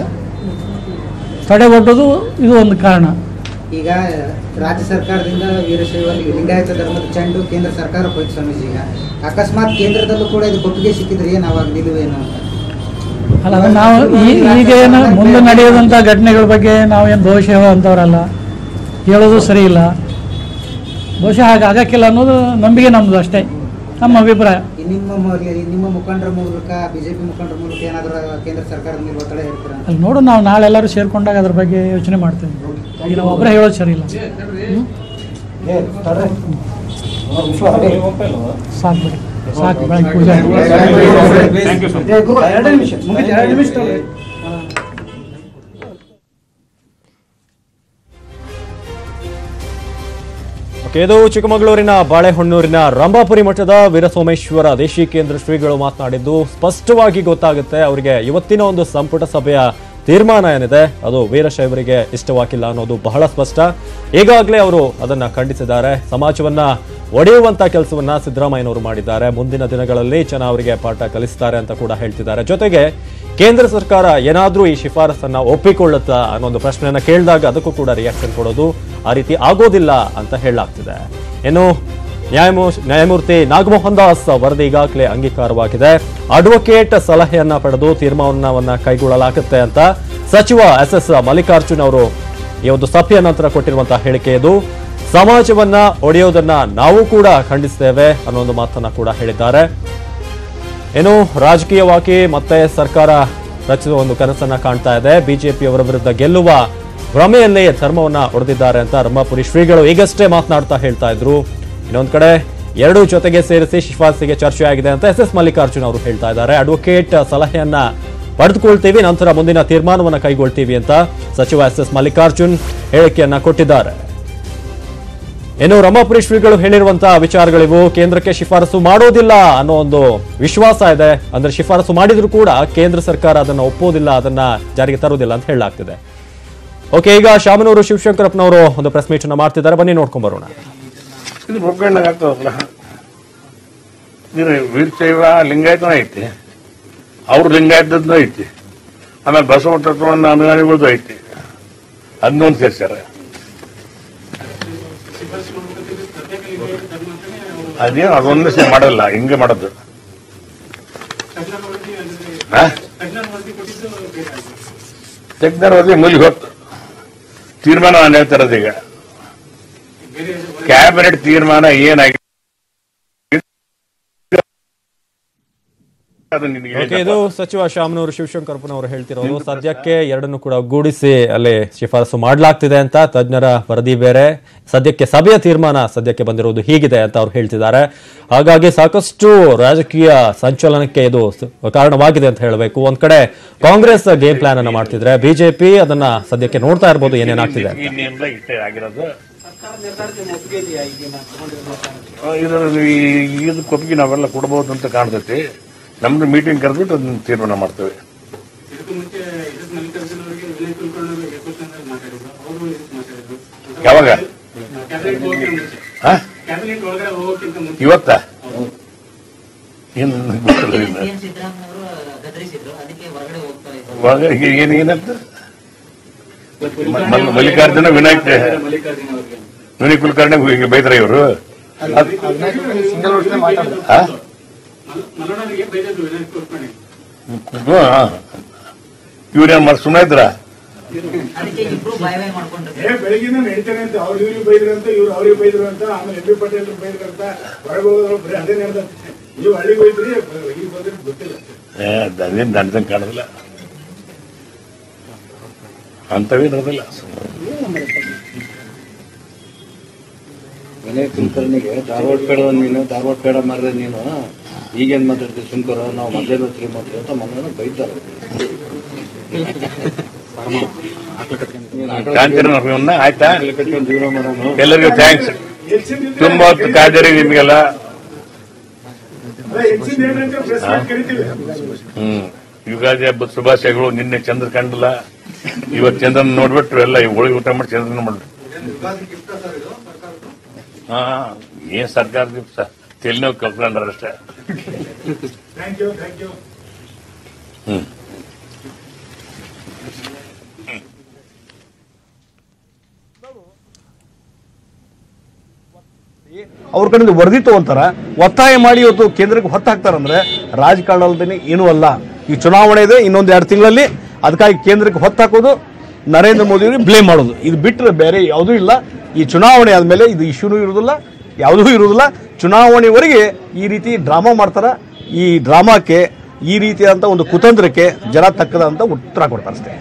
ತಡೆಗಟ್ಟೋದು ಇದು ಒಂದು ಕಾರಣ ಈಗ ರಾಜ್ಯ ಸರ್ಕಾರದಿಂದ ವೀರಶೈವ ಲಿ- ಲಿಂಗಾಯತ ಧರ್ಮದ ಚೆಂಡು ಕೇಂದ್ರ ಸರ್ಕಾರ ಹೋಯ್ತು ಸ್ವಾಮೀಜಿ ಈಗ ಅಕಸ್ಮಾತ್ ಕೇಂದ್ರದಲ್ಲೂ ಕೂಡ ಇದು ಒಪ್ಪಿಗೆ ಸಿಕ್ಕಿದ್ರೆ ಏನು ಅವಾಗ ನಿಲುವೇನು ಅಂತ ಅಲ್ಲ ಅದು ನಾವು ಈ ಈಗೇನು ಮುಂದೆ ನಡೆಯೋದಂಥ ಘಟನೆಗಳ ಬಗ್ಗೆ ನಾವೇನು ಭವಿಷ್ಯ ಅಂತವರಲ್ಲ ಹೇಳೋದು ಸರಿ ಇಲ್ಲ ಬಹುಶಃ ಹಾಗೆ ಆಗಕ್ಕಿಲ್ಲ ಅನ್ನೋದು ನಂಬಿಕೆ ನಮ್ಮದು ಅಷ್ಟೇ ನಮ್ಮ ಅಭಿಪ್ರಾಯ ಈ ನಿಮ್ಮ ಮ- ಈ ನಿಮ್ಮ ಮುಖಂಡರ ಮೂಲಕ ಬಿಜೆಪಿ ಮುಖಂಡರ ಮೂಲಕ ಏನಾದರೂ ಕೇಂದ್ರ ಸರ್ಕಾರದ ಮೇಲೆ ಒತ್ತಡ ಇರ್ತೀರಾ ಅಲ್ಲಿ ನೋಡು ನಾವು ನಾಳೆ ಎಲ್ಲರೂ ಸೇರ್ಕೊಂಡಾಗ ಅದ್ರ ಬಗ್ಗೆ ಯೋಚನೆ ಮಾಡ್ತೇವೆ ಈಗ ನಾವು ಒಬ್ಬರೇ ಹೇಳೋದು ಸರಿ ಇಲ್ಲ ಹ್ಮ್? ಸಾಕು ಬಿಡಿ ಸಾಕು ಬೆಳಗ್ಗೆ ಪೂಜೆ ಥ್ಯಾಂಕ್ ಯು ಸರ್ ಓಕೆ, ಇದು ಚಿಕ್ಕಮಗಳೂರಿನ ಬಾಳೆಹೊನ್ನೂರಿನ ರಂಭಾಪುರಿ ಮಠದ ವೀರಸೋಮೇಶ್ವರ ದೇಶಿಕೇಂದ್ರ ಶ್ರೀಗಳು ಮಾತನಾಡಿದ್ದು ಸ್ಪಷ್ಟವಾಗಿ ಗೊತ್ತಾಗುತ್ತೆ ಅವರಿಗೆ ಇವತ್ತಿನ ಒಂದು ಸಂಪುಟ ಸಭೆಯ ತೀರ್ಮಾನ ಏನಿದೆ ಅದು ವೀರಶೈವರಿಗೆ ಇಷ್ಟವಾಗಿಲ್ಲ ಅನ್ನೋದು ಬಹಳ ಸ್ಪಷ್ಟ ಈಗಾಗಲೇ ಅವರು ಅದನ್ನ ಖಂಡಿಸಿದ್ದಾರೆ ಸಮಾಜವನ್ನ ಒಡೆಯುವಂತ ಕೆಲಸವನ್ನ ಸಿದ್ದರಾಮಯ್ಯನವರು ಮಾಡಿದ್ದಾರೆ ಮುಂದಿನ ದಿನಗಳಲ್ಲಿ ಜನ ಅವರಿಗೆ ಪಾಠ ಕಲಿಸ್ತಾರೆ ಅಂತ ಕೂಡ ಹೇಳ್ತಿದ್ದಾರೆ ಜೊತೆಗೆ ಕೇಂದ್ರ ಸರ್ಕಾರ ಏನಾದ್ರೂ ಈ ಶಿಫಾರಸನ್ನ ಒಪ್ಪಿಕೊಳ್ಳುತ್ತಾ ಅನ್ನೋ ಒಂದು ಪ್ರಶ್ನೆಯನ್ನ ಕೇಳಿದಾಗ ಅದಕ್ಕೂ ಕೂಡ ರಿಯಾಕ್ಷನ್ ಕೊಡೋದು ಆ ರೀತಿ ಆಗೋದಿಲ್ಲ ಅಂತ ಹೇಳಲಾಗ್ತಿದೆ ಇನ್ನು ನ್ಯಾಯಮೂ ನ್ಯಾಯಮೂರ್ತಿ ನಾಗಮೋಹನ್ ದಾಸ್ ವರದಿ ಈಗಾಗಲೇ ಅಂಗೀಕಾರವಾಗಿದೆ ಅಡ್ವೊಕೇಟ್ ಸಲಹೆಯನ್ನ ಪಡೆದು ತೀರ್ಮಾನವನ್ನ ಕೈಗೊಳ್ಳಲಾಗುತ್ತೆ ಅಂತ ಸಚಿವ ಎಸ್ ಎಸ್ ಮಲ್ಲಿಕಾರ್ಜುನ್ ಅವರು ಈ ಒಂದು ಸಭೆಯ ನಂತರ ಕೊಟ್ಟಿರುವಂತಹ ಹೇಳಿಕೆ ಇದು ಸಮಾಜವನ್ನ ಒಡೆಯೋದನ್ನ ನಾವು ಕೂಡ ಖಂಡಿಸ್ತೇವೆ ಅನ್ನೋ ಒಂದು ಮಾತನ್ನ ಕೂಡ ಹೇಳಿದ್ದಾರೆ ಏನು ರಾಜಕೀಯವಾಗಿ ಮತ್ತೆ ಸರ್ಕಾರ ರಚಿಸುವ ಒಂದು ಕನಸನ್ನ ಕಾಣ್ತಾ ಇದೆ ಬಿಜೆಪಿಯವರ ವಿರುದ್ಧ ಗೆಲ್ಲುವ ಭ್ರಮೆಯಲ್ಲೇ ಧರ್ಮವನ್ನ ಒಡೆದಿದ್ದಾರೆ ಅಂತ ರಂಭಾಪುರಿ ಶ್ರೀಗಳು ಈಗಷ್ಟೇ ಮಾತನಾಡ್ತಾ ಹೇಳ್ತಾ ಇದ್ರು ಇನ್ನೊಂದ್ ಕಡೆ ಎರಡೂ ಜೊತೆಗೆ ಸೇರಿಸಿ ಶಿಫಾರಸಿಗೆ ಚರ್ಚೆ ಆಗಿದೆ ಅಂತ ಎಸ್ ಎಸ್ ಮಲ್ಲಿಕಾರ್ಜುನ್ ಅವರು ಹೇಳ್ತಾ ಇದ್ದಾರೆ ಅಡ್ವೊಕೇಟ್ ಸಲಹೆಯನ್ನ ಪಡೆದುಕೊಳ್ತೀವಿ ನಂತರ ಮುಂದಿನ ತೀರ್ಮಾನವನ್ನ ಕೈಗೊಳ್ತೀವಿ ಅಂತ ಸಚಿವ ಎಸ್ ಎಸ್ ಮಲ್ಲಿಕಾರ್ಜುನ್ ಹೇಳಿಕೆಯನ್ನ ಕೊಟ್ಟಿದ್ದಾರೆ ಇನ್ನು ರಮಾಪುರಿ ಶ್ರೀಗಳು ಹೇಳಿರುವಂತಹ ವಿಚಾರಗಳಿವು ಕೇಂದ್ರಕ್ಕೆ ಶಿಫಾರಸು ಮಾಡೋದಿಲ್ಲ ಅನ್ನೋ ಒಂದು ವಿಶ್ವಾಸ ಇದೆ ಅಂದ್ರೆ ಶಿಫಾರಸು ಮಾಡಿದ್ರು ಕೂಡ ಕೇಂದ್ರ ಸರ್ಕಾರ ಅದನ್ನ ಒಪ್ಪೋದಿಲ್ಲ ಅದನ್ನ ಜಾರಿಗೆ ತರೋದಿಲ್ಲ ಅಂತ ಹೇಳಲಾಗ್ತಿದೆ ಓಕೆ ಈಗ ಶಾಮನೂರು ಶಿವಶಂಕರಪ್ಪನವರು ಒಂದು ಪ್ರೆಸ್ ಮೀಟ್ ಅನ್ನ ಮಾಡ್ತಿದ್ದಾರೆ ಬನ್ನಿ ನೋಡ್ಕೊಂಡ್ ಬರೋಣ ಇದು ಒಪ್ಕೊಂಡಾಗ ಆಗ್ತದಲ್ಲ ಇದು ವೀರಶೈವ ಲಿಂಗಾಯತನೂ ಐತಿ ಅವ್ರ ಲಿಂಗಾಯತದ್ದು ಐತಿ ಆಮೇಲೆ ಬಸವ ತತ್ವವನ್ನು ಅನುಯಾಯಿಗಳದ್ದು ಐತಿ ಅದನ್ನೊಂದು ಸೇರ್ಸ್ಯಾರ ಅದೇನು ಅದೊಂದು ಸಹ ಮಾಡಲ್ಲ ಹಿಂಗೆ ಮಾಡೋದು ಹಾ? ತಜ್ಞರ ವರದಿ ಮೂಲಿಗೆ ಹೋಗ್ತು ತೀರ್ಮಾನ ನಾನು ಹೇಳ್ತಾ ಇರೋದು ಈಗ ಕ್ಯಾಬಿನೆಟ್ ತೀರ್ಮಾನ ಏನಾಗಿದೆ ಅದು ನಿನಗೆ ಓಕೆ ಇದು ಸಚಿವ ಶಾಮನೂರು ಶಿವಶಂಕರಪ್ಪನವರು ಹೇಳ್ತಿರೋದು ಸದ್ಯಕ್ಕೆ ಎರಡನ್ನು ಕೂಡ ಒಗ್ಗೂಡಿಸಿ ಅಲ್ಲಿ ಶಿಫಾರಸು ಮಾಡಲಾಗ್ತಿದೆ ಅಂತ ತಜ್ಞರ ವರದಿ ಬೇರೆ ಸದ್ಯಕ್ಕೆ ಸಭೆಯ ತೀರ್ಮಾನ ಸದ್ಯಕ್ಕೆ ಬಂದಿರೋದು ಹೀಗಿದೆ ಅಂತ ಅವ್ರು ಹೇಳ್ತಿದ್ದಾರೆ ಹಾಗಾಗಿ ಸಾಕಷ್ಟು ರಾಜಕೀಯ ಸಂಚಲನಕ್ಕೆ ಇದು ಸ- ಕಾರಣವಾಗಿದೆ ಅಂತ ಹೇಳಬೇಕು ಒಂದ್ ಕಡೆ ಕಾಂಗ್ರೆಸ್ ಗೇಮ್ ಪ್ಲಾನ್ ಅನ್ನ ಮಾಡ್ತಿದ್ರೆ ಬಿಜೆಪಿ ಅದನ್ನ ಸದ್ಯಕ್ಕೆ ನೋಡ್ತಾ ಇರ್ಬೋದು ಏನೇನಾಗ್ತಿದೆ ಅಂತ. ಈ ನಿಯಮದಾಗ ಇಷ್ಟೇ ಆಗಿರೋದು ಆ, ಇದು ಈ- ಇದು ಕೊಪ್ಪಿಗೆ ನಾವೆಲ್ಲ ಕೊಡ್ಬೋದು ಅಂತ ಕಾಣ್ತೈತಿ ನಮ್ದು ಮೀಟಿಂಗ್ ಕರೆದ್ಬಿಟ್ಟು ಅದನ್ನ ತೀರ್ಮಾನ ಮಾಡ್ತೇವೆ ಯಾವಾಗ ಆ? ಇವತ್ತ ಏನು ಗೊತ್ತಿಲ್ಲ ಇನ್ನು. ಒಳಗೆ ಈಗ ಏನ್ ಏನಂತ ಮ- ಮ- ಮಲ್ಲಿಕಾರ್ಜುನ ವಿನಾಯಕ್ ವಿನಯ್ ಕುಲಕರ್ಣಿ ಹಿಂಗೆ ಬೈದ್ರ ಇವರು ಇವ್ರೇನ್ ಮಾಡಿ ಸುಮ್ಮನೆ ಇದ್ರ ಬೆಳಗಿನ ಹೇಳ್ತೇನೆ ಅಂತ ಅವ್ರು ಇವ್ರಿಗೆ ಬೈದ್ರಂತ ಇವ್ರು ಅವ್ರಿಗೆ ಬೈದ್ರು ಅಂತ ಆಮೇಲೆ ಎಂ ಬಿ ಪಟೇಲ್ ಬೈದ್ರಂತ ಹೊರಗೆ ಹೋಗೋರು ಬರೀ ಅದೇ ನಡೆದತ್ತೆ ನೀವು ಹಳ್ಳಿಗೆ ಹೋಯ್ದ್ರಿ ಈಗ ಬಂದ್ರೆ ಗೊತ್ತಿಲ್ಲ ಅದೇನ್ ನನದಂಗೆ ಕಾಣೋದಿಲ್ಲ ಅಂತವೇ ಇರೋದಿಲ್ಲ ಮನೆ ಕುಲಕರ್ಣಿಗೆ ಧಾರವಾಡ ಬೇಡ ನೀನು ಧಾರವಾಡ ಬೇಡ ಮಾರ್ರೆ ನೀನು ಈಗೇನ್ ಮಾತಾಡ್ತೀವಿ ಸುಮ್ಕರ ನಾವು ಮೊದಲೇ ಬರ್ತೀವಿ ಮಾತ್ರ ಅಂತ ಮನ ಬೈತಾರೆ ಕಾಂತಿರ ಇವನ್ನ ಆಯ್ತಾ ಕಟ್ಕೊಂಡು ಜೀವನ ಮಾಡೋಣ ಎಲ್ಲರಿಗೂ ಥ್ಯಾಂಕ್ಸ್ ತುಂಬಾ ಹೊತ್ತು ಕಾದಿರಿ ನಿಮ್ಗೆಲ್ಲ ಅದೇ ಹೆಚ್ಚಿನ ಏನಂತ ಪ್ರೆಸ್ ಮೀಟ್ ಕರಿತೀವಿ ಹ್ಮ್ ಯುಗಾದಿ ಹಬ್ಬದ ಶುಭಾಶಯಗಳು ನಿನ್ನೆ ಚಂದ್ರ ಕಂಡಲ್ಲ ಇವತ್ತು ಚಂದ್ರನ ನೋಡ್ಬಿಟ್ರು ಎಲ್ಲ ಈ ಹೋಳಿಗೆ ಊಟ ಮಾಡಿ ಚಂದ್ರನ ಮಾಡ್ರಿ ಹಾ ಏನ್ ಸರ್ಕಾರ ದಿವಸ ತೆಲಿನೋವು ಕಲ್ಕೊಂಡ್ರ ಅಷ್ಟೇ thank you thank you hmm ಅವ್ರ ಕಡೆಯಿಂದ ವರದಿ ತಗೊಂತಾರ ಒತ್ತಾಯ ಮಾಡಿ ಇವತ್ತು ಕೇಂದ್ರಕ್ಕೆ ಹೊತ್ತು ಹಾಕ್ತಾರಂದ್ರೆ ರಾಜಕಾರಣ ಅಲ್ಲದೇ ಏನೂ ಅಲ್ಲ ಈ ಚುನಾವಣೆ ಇದೆ ಇನ್ನೊಂದು ಎರಡು ತಿಂಗಳಲ್ಲಿ ಅದಕ್ಕಾಗಿ ಕೇಂದ್ರಕ್ಕೆ ಹೊತ್ತು ಹಾಕೋದು ನರೇಂದ್ರ ಮೋದಿ ಅವರಿಗೆ ಬ್ಲೇಮ್ ಮಾಡೋದು ಇದು ಬಿಟ್ಟರೆ ಬೇರೆ ಯಾವುದೂ ಇಲ್ಲ ಈ ಚುನಾವಣೆ ಆದಮೇಲೆ ಇದು ಇಶ್ಯೂನೂ ಇರೋದಿಲ್ಲ ಯಾವುದೂ ಇರೋದಿಲ್ಲ ಚುನಾವಣೆವರೆಗೆ ಈ ರೀತಿ ಡ್ರಾಮಾ ಮಾಡ್ತಾರ ಈ ಡ್ರಾಮಾಕ್ಕೆ ಈ ರೀತಿಯಾದಂಥ ಒಂದು ಕುತಂತ್ರಕ್ಕೆ ಜನ ತಕ್ಕದಂತ ಉತ್ತರ ಕೊಡ್ತಾರೆ ಅಷ್ಟೇ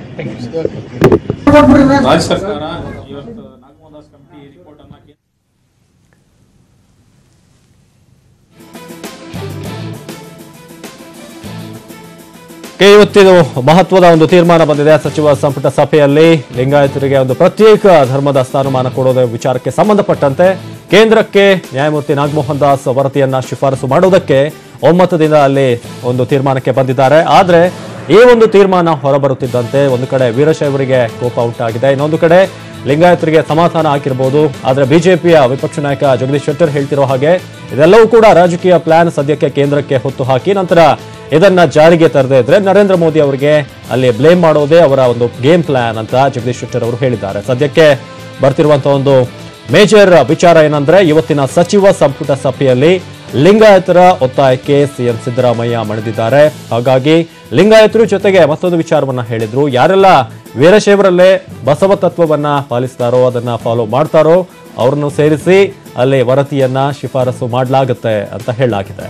ರಾಜ್ಯ ಸರ್ಕಾರ ಇವತ್ತು ನಾಗಮೋಹನ್ ದಾಸ್ ಕಮಿಟಿ ರಿಪೋರ್ಟ್ ಅನ್ನ ಕೇಂದ್ರ ಕೆ ಇವತ್ತಿದು ಮಹತ್ವದ ಒಂದು ತೀರ್ಮಾನ ಬಂದಿದೆ ಸಚಿವ ಸಂಪುಟ ಸಭೆಯಲ್ಲಿ ಲಿಂಗಾಯತರಿಗೆ ಒಂದು ಪ್ರತ್ಯೇಕ ಧರ್ಮದ ಸ್ಥಾನಮಾನ ಕೊಡೋದ ವಿಚಾರಕ್ಕೆ ಸಂಬಂಧಪಟ್ಟಂತೆ ಕೇಂದ್ರಕ್ಕೆ ನ್ಯಾಯಮೂರ್ತಿ ನಾಗಮೋಹನ್ ದಾಸ್ ವರದಿಯನ್ನ ಶಿಫಾರಸು ಮಾಡುವುದಕ್ಕೆ ಒಮ್ಮತದಿಂದ ಅಲ್ಲಿ ಒಂದು ತೀರ್ಮಾನಕ್ಕೆ ಬಂದಿದ್ದಾರೆ ಆದ್ರೆ ಈ ಒಂದು ತೀರ್ಮಾನ ಹೊರಬರುತ್ತಿದ್ದಂತೆ ಒಂದು ಕಡೆ ವೀರಶೈವರಿಗೆ ಕೋಪ ಉಂಟಾಗಿದೆ ಇನ್ನೊಂದು ಕಡೆ ಲಿಂಗಾಯತರಿಗೆ ಸಮಾಧಾನ ಆಗಿರಬಹುದು ಆದ್ರೆ ಬಿಜೆಪಿಯ ವಿಪಕ್ಷ ನಾಯಕ ಜಗದೀಶ್ ಶೆಟ್ಟರ್ ಹೇಳ್ತಿರೋ ಹಾಗೆ ಇದೆಲ್ಲವೂ ಕೂಡ ರಾಜಕೀಯ ಪ್ಲಾನ್ ಸದ್ಯಕ್ಕೆ ಕೇಂದ್ರಕ್ಕೆ ಹೊತ್ತು ಹಾಕಿ ನಂತರ ಇದನ್ನ ಜಾರಿಗೆ ತರದೇ ಇದ್ರೆ ನರೇಂದ್ರ ಮೋದಿ ಅವರಿಗೆ ಅಲ್ಲಿ ಬ್ಲೇಮ್ ಮಾಡೋದೇ ಅವರ ಒಂದು ಗೇಮ್ ಪ್ಲಾನ್ ಅಂತ ಜಗದೀಶ್ ಶೆಟ್ಟರ್ ಅವರು ಹೇಳಿದ್ದಾರೆ ಸದ್ಯಕ್ಕೆ ಬರ್ತಿರುವಂತಹ ಒಂದು ಮೇಜರ್ ವಿಚಾರ ಏನಂದ್ರೆ ಇವತ್ತಿನ ಸಚಿವ ಸಂಪುಟ ಸಭೆಯಲ್ಲಿ ಲಿಂಗಾಯತರ ಒತ್ತಾಯಕ್ಕೆ ಸಿಎಂ ಸಿದ್ದರಾಮಯ್ಯ ಮಣಿದಿದ್ದಾರೆ ಹಾಗಾಗಿ ಲಿಂಗಾಯತರು ಜೊತೆಗೆ ಮತ್ತೊಂದು ವಿಚಾರವನ್ನ ಹೇಳಿದ್ರು ಯಾರೆಲ್ಲ ವೀರಶೈವರಲ್ಲೇ ಬಸವ ತತ್ವವನ್ನ ಪಾಲಿಸ್ತಾರೋ ಅದನ್ನ ಫಾಲೋ ಮಾಡ್ತಾರೋ ಅವ್ರನ್ನು ಸೇರಿಸಿ ಅಲ್ಲಿ ವರದಿಯನ್ನ ಶಿಫಾರಸು ಮಾಡಲಾಗುತ್ತೆ ಅಂತ ಹೇಳಲಾಗಿದೆ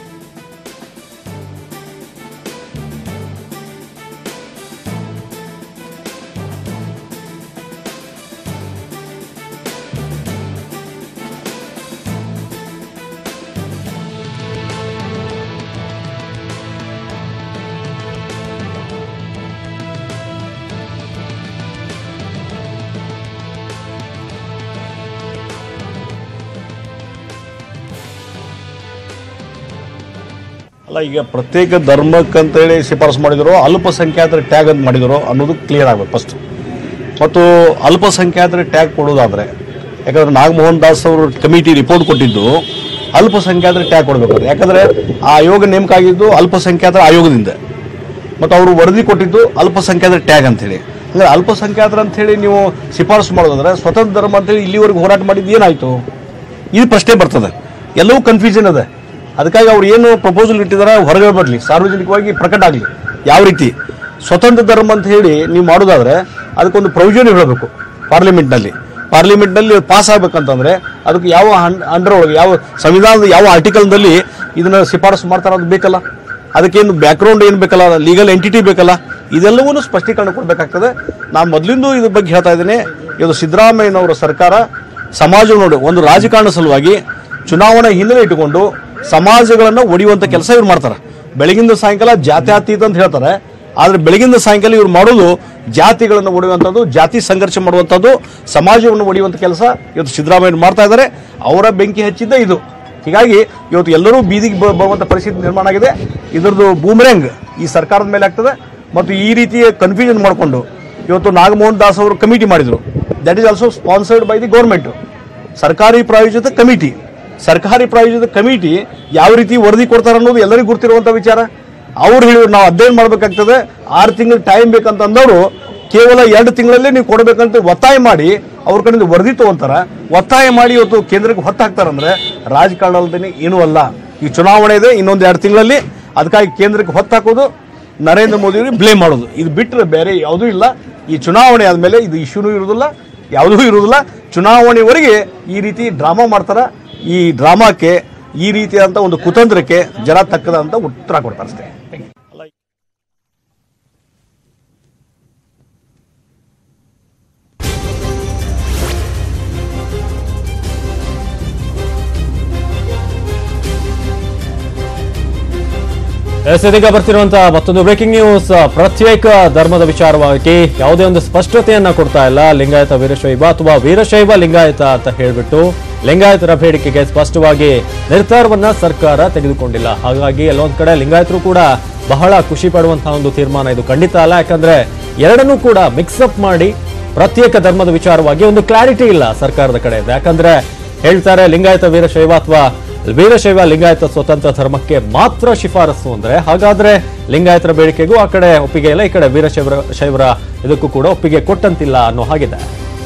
ಅಲ್ಲ ಈಗ ಪ್ರತ್ಯೇಕ ಧರ್ಮಕ್ಕಂತೇಳಿ ಶಿಫಾರಸು ಮಾಡಿದ್ರು ಅಲ್ಪಸಂಖ್ಯಾತರ ಟ್ಯಾಗ್ ಅಂತ ಮಾಡಿದ್ರು ಅನ್ನೋದು ಕ್ಲಿಯರ್ ಆಗಬೇಕು ಫಸ್ಟ್ ಮತ್ತು ಅಲ್ಪಸಂಖ್ಯಾತರ ಟ್ಯಾಗ್ ಕೊಡೋದಾದ್ರೆ ಯಾಕಂದ್ರೆ ನಾಗಮೋಹನ್ ದಾಸ್ ಅವರು ಕಮಿಟಿ ರಿಪೋರ್ಟ್ ಕೊಟ್ಟಿದ್ದು ಅಲ್ಪಸಂಖ್ಯಾತರ ಟ್ಯಾಗ್ ಕೊಡಬೇಕಾದ್ರೆ ಯಾಕಂದ್ರೆ ಆ ಆಯೋಗ ನೇಮಕ ಆಗಿದ್ದು ಅಲ್ಪಸಂಖ್ಯಾತರ ಆಯೋಗದಿಂದ ಮತ್ತು ಅವರು ವರದಿ ಕೊಟ್ಟಿದ್ದು ಅಲ್ಪಸಂಖ್ಯಾತರ ಟ್ಯಾಗ್ ಅಂತೇಳಿ ಅಂದ್ರೆ ಅಲ್ಪಸಂಖ್ಯಾತರ ಅಂತೇಳಿ ನೀವು ಶಿಫಾರಸು ಮಾಡೋದಾದ್ರೆ ಸ್ವತಂತ್ರ ಧರ್ಮ ಅಂತೇಳಿ ಇಲ್ಲಿವರೆಗೂ ಹೋರಾಟ ಮಾಡಿದ್ದು ಏನಾಯ್ತು ಇದು ಪ್ರಶ್ನೆ ಬರ್ತದೆ ಎಲ್ಲವೂ ಕನ್ಫ್ಯೂಷನ್ ಅದ ಅದಕ್ಕಾಗಿ ಅವ್ರು ಏನು ಪ್ರಪೋಸಲ್ ಇಟ್ಟಿದ್ದಾರೆ ಹೊರಗೆ ಬರಲಿ ಸಾರ್ವಜನಿಕವಾಗಿ ಪ್ರಕಟ ಆಗಲಿ ಯಾವ ರೀತಿ ಸ್ವತಂತ್ರ ಧರ್ಮ ಅಂತ ಹೇಳಿ ನೀವು ಮಾಡೋದಾದ್ರೆ ಅದಕ್ಕೊಂದು ಪ್ರೊವಿಷನ್ ಹೇಳಬೇಕು ಪಾರ್ಲಿಮೆಂಟ್ನಲ್ಲಿ ಪಾರ್ಲಿಮೆಂಟ್ನಲ್ಲಿ ಪಾಸ್ ಆಗ್ಬೇಕಂತಂದ್ರೆ ಅದಕ್ಕೆ ಯಾವ ಅಂಡರ್ ಒಳಗೆ ಯಾವ ಸಂವಿಧಾನದ ಯಾವ ಆರ್ಟಿಕಲ್ನಲ್ಲಿ ಇದನ್ನ ಶಿಫಾರಸು ಮಾಡ್ತಾರೆ ಅದು ಬೇಕಲ್ಲ ಅದಕ್ಕೇನು ಬ್ಯಾಕ್ಗ್ರೌಂಡ್ ಏನು ಬೇಕಲ್ಲ ಲೀಗಲ್ ಎಂಟಿಟಿ ಬೇಕಲ್ಲ ಇದೆಲ್ಲವನ್ನೂ ಸ್ಪಷ್ಟೀಕರಣ ಕೊಡಬೇಕಾಗ್ತದೆ ನಾನು ಮೊದಲಿಂದ ಇದ್ರ ಬಗ್ಗೆ ಹೇಳ್ತಾ ಇದ್ದೀನಿ ಇದು ಸಿದ್ದರಾಮಯ್ಯನವರ ಸರ್ಕಾರ ಸಮಾಜ ನೋಡಿ ಒಂದು ರಾಜಕಾರಣ ಸಲುವಾಗಿ ಚುನಾವಣೆ ಹಿನ್ನೆಲೆ ಇಟ್ಟುಕೊಂಡು ಸಮಾಜಗಳನ್ನು ಒಡೆಯುವಂಥ ಕೆಲಸ ಇವ್ರು ಮಾಡ್ತಾರೆ ಬೆಳಗಿಂದ ಸಾಯಂಕಾಲ ಜಾತ್ಯಾತೀತ ಅಂತ ಹೇಳ್ತಾರೆ ಆದರೆ ಬೆಳಗಿಂದ ಸಾಯಂಕಾಲ ಇವ್ರು ಮಾಡೋದು ಜಾತಿಗಳನ್ನು ಒಡೆಯುವಂಥದ್ದು ಜಾತಿ ಸಂಘರ್ಷ ಮಾಡುವಂಥದ್ದು ಸಮಾಜವನ್ನು ಒಡೆಯುವಂಥ ಕೆಲಸ ಇವತ್ತು ಸಿದ್ದರಾಮಯ್ಯ ಮಾಡ್ತಾ ಇದ್ದಾರೆ ಅವರ ಬೆಂಕಿ ಹಚ್ಚಿದ್ದ ಇದು ಹೀಗಾಗಿ ಇವತ್ತು ಎಲ್ಲರೂ ಬೀದಿಗೆ ಬ- ಬರುವಂಥ ಪರಿಸ್ಥಿತಿ ನಿರ್ಮಾಣ ಆಗಿದೆ ಇದರದ್ದು ಬೂಮರೆಂಗ್ ಈ ಸರ್ಕಾರದ ಮೇಲೆ ಆಗ್ತದೆ ಮತ್ತು ಈ ರೀತಿಯ ಕನ್ಫ್ಯೂಷನ್ ಮಾಡಿಕೊಂಡು ಇವತ್ತು ನಾಗಮೋಹನ್ ದಾಸ್ ಅವರು ಕಮಿಟಿ ಮಾಡಿದರು that is also sponsored by the government ಸರ್ಕಾರಿ ಪ್ರಾಯೋಜಿತ ಕಮಿಟಿ ಸರ್ಕಾರಿ ಪ್ರಾಯೋಜಿತ ಕಮಿಟಿ ಯಾವ ರೀತಿ ವರದಿ ಕೊಡ್ತಾರೆ ಅನ್ನೋದು ಎಲ್ಲರಿಗೂ ಗೊತ್ತಿರುವಂಥ ವಿಚಾರ ಅವ್ರು ಹೇಳಿದ್ರು ನಾವು ಅಧ್ಯಯನ ಮಾಡಬೇಕಾಗ್ತದೆ ಆರು ತಿಂಗಳು ಟೈಮ್ ಬೇಕಂತ ಅಂದವರು ಕೇವಲ ಎರಡು ತಿಂಗಳಲ್ಲೇ ನೀವು ಕೊಡಬೇಕಂತ ಒತ್ತಾಯ ಮಾಡಿ ಅವ್ರ ಕಡೆಯಿಂದ ವರದಿ ತಗೊಂತಾರ ಒತ್ತಾಯ ಮಾಡಿ ಇವತ್ತು ಕೇಂದ್ರಕ್ಕೆ ಹೊತ್ತು ಹಾಕ್ತಾರಂದ್ರೆ ರಾಜಕಾರಣದಲ್ಲಿ ಏನೂ ಅಲ್ಲ ಈ ಚುನಾವಣೆ ಇದೆ ಇನ್ನೊಂದು ಎರಡು ತಿಂಗಳಲ್ಲಿ ಅದಕ್ಕಾಗಿ ಕೇಂದ್ರಕ್ಕೆ ಹೊತ್ತು ಹಾಕೋದು ನರೇಂದ್ರ ಮೋದಿ ಅವರಿಗೆ ಬ್ಲೇಮ್ ಮಾಡೋದು ಇದು ಬಿಟ್ಟರೆ ಬೇರೆ ಯಾವುದೂ ಇಲ್ಲ ಈ ಚುನಾವಣೆ ಆದಮೇಲೆ ಇದು ಇಶ್ಯೂನೂ ಇರೋದಿಲ್ಲ ಯಾವುದೂ ಇರುವುದಿಲ್ಲ ಚುನಾವಣೆವರೆಗೆ ಈ ರೀತಿ ಡ್ರಾಮಾ ಮಾಡ್ತಾರ ಈ ಡ್ರಾಮಾಕ್ಕೆ ಈ ರೀತಿಯಾದಂಥ ಒಂದು ಕುತಂತ್ರಕ್ಕೆ ಜನ ತಕ್ಕದಂತ ಉತ್ತರ ಕೊಡ್ತಾರೆ ಅಷ್ಟೇ ಎಸ್ ಇದೀಗ ಬರ್ತಿರುವಂತಹ ಮತ್ತೊಂದು ಬ್ರೇಕಿಂಗ್ ನ್ಯೂಸ್ ಪ್ರತ್ಯೇಕ ಧರ್ಮದ ವಿಚಾರವಾಗಿ ಯಾವುದೇ ಒಂದು ಸ್ಪಷ್ಟತೆಯನ್ನ ಕೊಡ್ತಾ ಇಲ್ಲ ಲಿಂಗಾಯತ ವೀರಶೈವ ಅಥವಾ ವೀರಶೈವ ಲಿಂಗಾಯತ ಅಂತ ಹೇಳ್ಬಿಟ್ಟು ಲಿಂಗಾಯತರ ಬೇಡಿಕೆಗೆ ಸ್ಪಷ್ಟವಾಗಿ ನಿರ್ಧಾರವನ್ನ ಸರ್ಕಾರ ತೆಗೆದುಕೊಂಡಿಲ್ಲ ಹಾಗಾಗಿ ಎಲ್ಲೊಂದ್ ಕಡೆ ಲಿಂಗಾಯತರು ಕೂಡ ಬಹಳ ಖುಷಿ ಪಡುವಂತಹ ಒಂದು ತೀರ್ಮಾನ ಇದು ಖಂಡಿತ ಅಲ್ಲ ಯಾಕಂದ್ರೆ ಎರಡನ್ನೂ ಕೂಡ ಮಿಕ್ಸಪ್ ಮಾಡಿ ಪ್ರತ್ಯೇಕ ಧರ್ಮದ ವಿಚಾರವಾಗಿ ಒಂದು ಕ್ಲಾರಿಟಿ ಇಲ್ಲ ಸರ್ಕಾರದ ಕಡೆ ಯಾಕಂದ್ರೆ ಹೇಳ್ತಾರೆ ಲಿಂಗಾಯತ ವೀರಶೈವ ಅಥವಾ ವೀರಶೈವ ಲಿಂಗಾಯತ ಸ್ವತಂತ್ರ ಧರ್ಮಕ್ಕೆ ಮಾತ್ರ ಶಿಫಾರಸು ಅಂದ್ರೆ ಹಾಗಾದ್ರೆ ಲಿಂಗಾಯತರ ಬೇಡಿಕೆಗೂ ಆ ಕಡೆ ಒಪ್ಪಿಗೆ ಇಲ್ಲ ಈ ಕಡೆ ವೀರಶೈವರ ಶೈವರ ಇದಕ್ಕೂ ಕೂಡ ಒಪ್ಪಿಗೆ ಕೊಟ್ಟಂತಿಲ್ಲ ಅನ್ನೋ ಹಾಗಿದೆ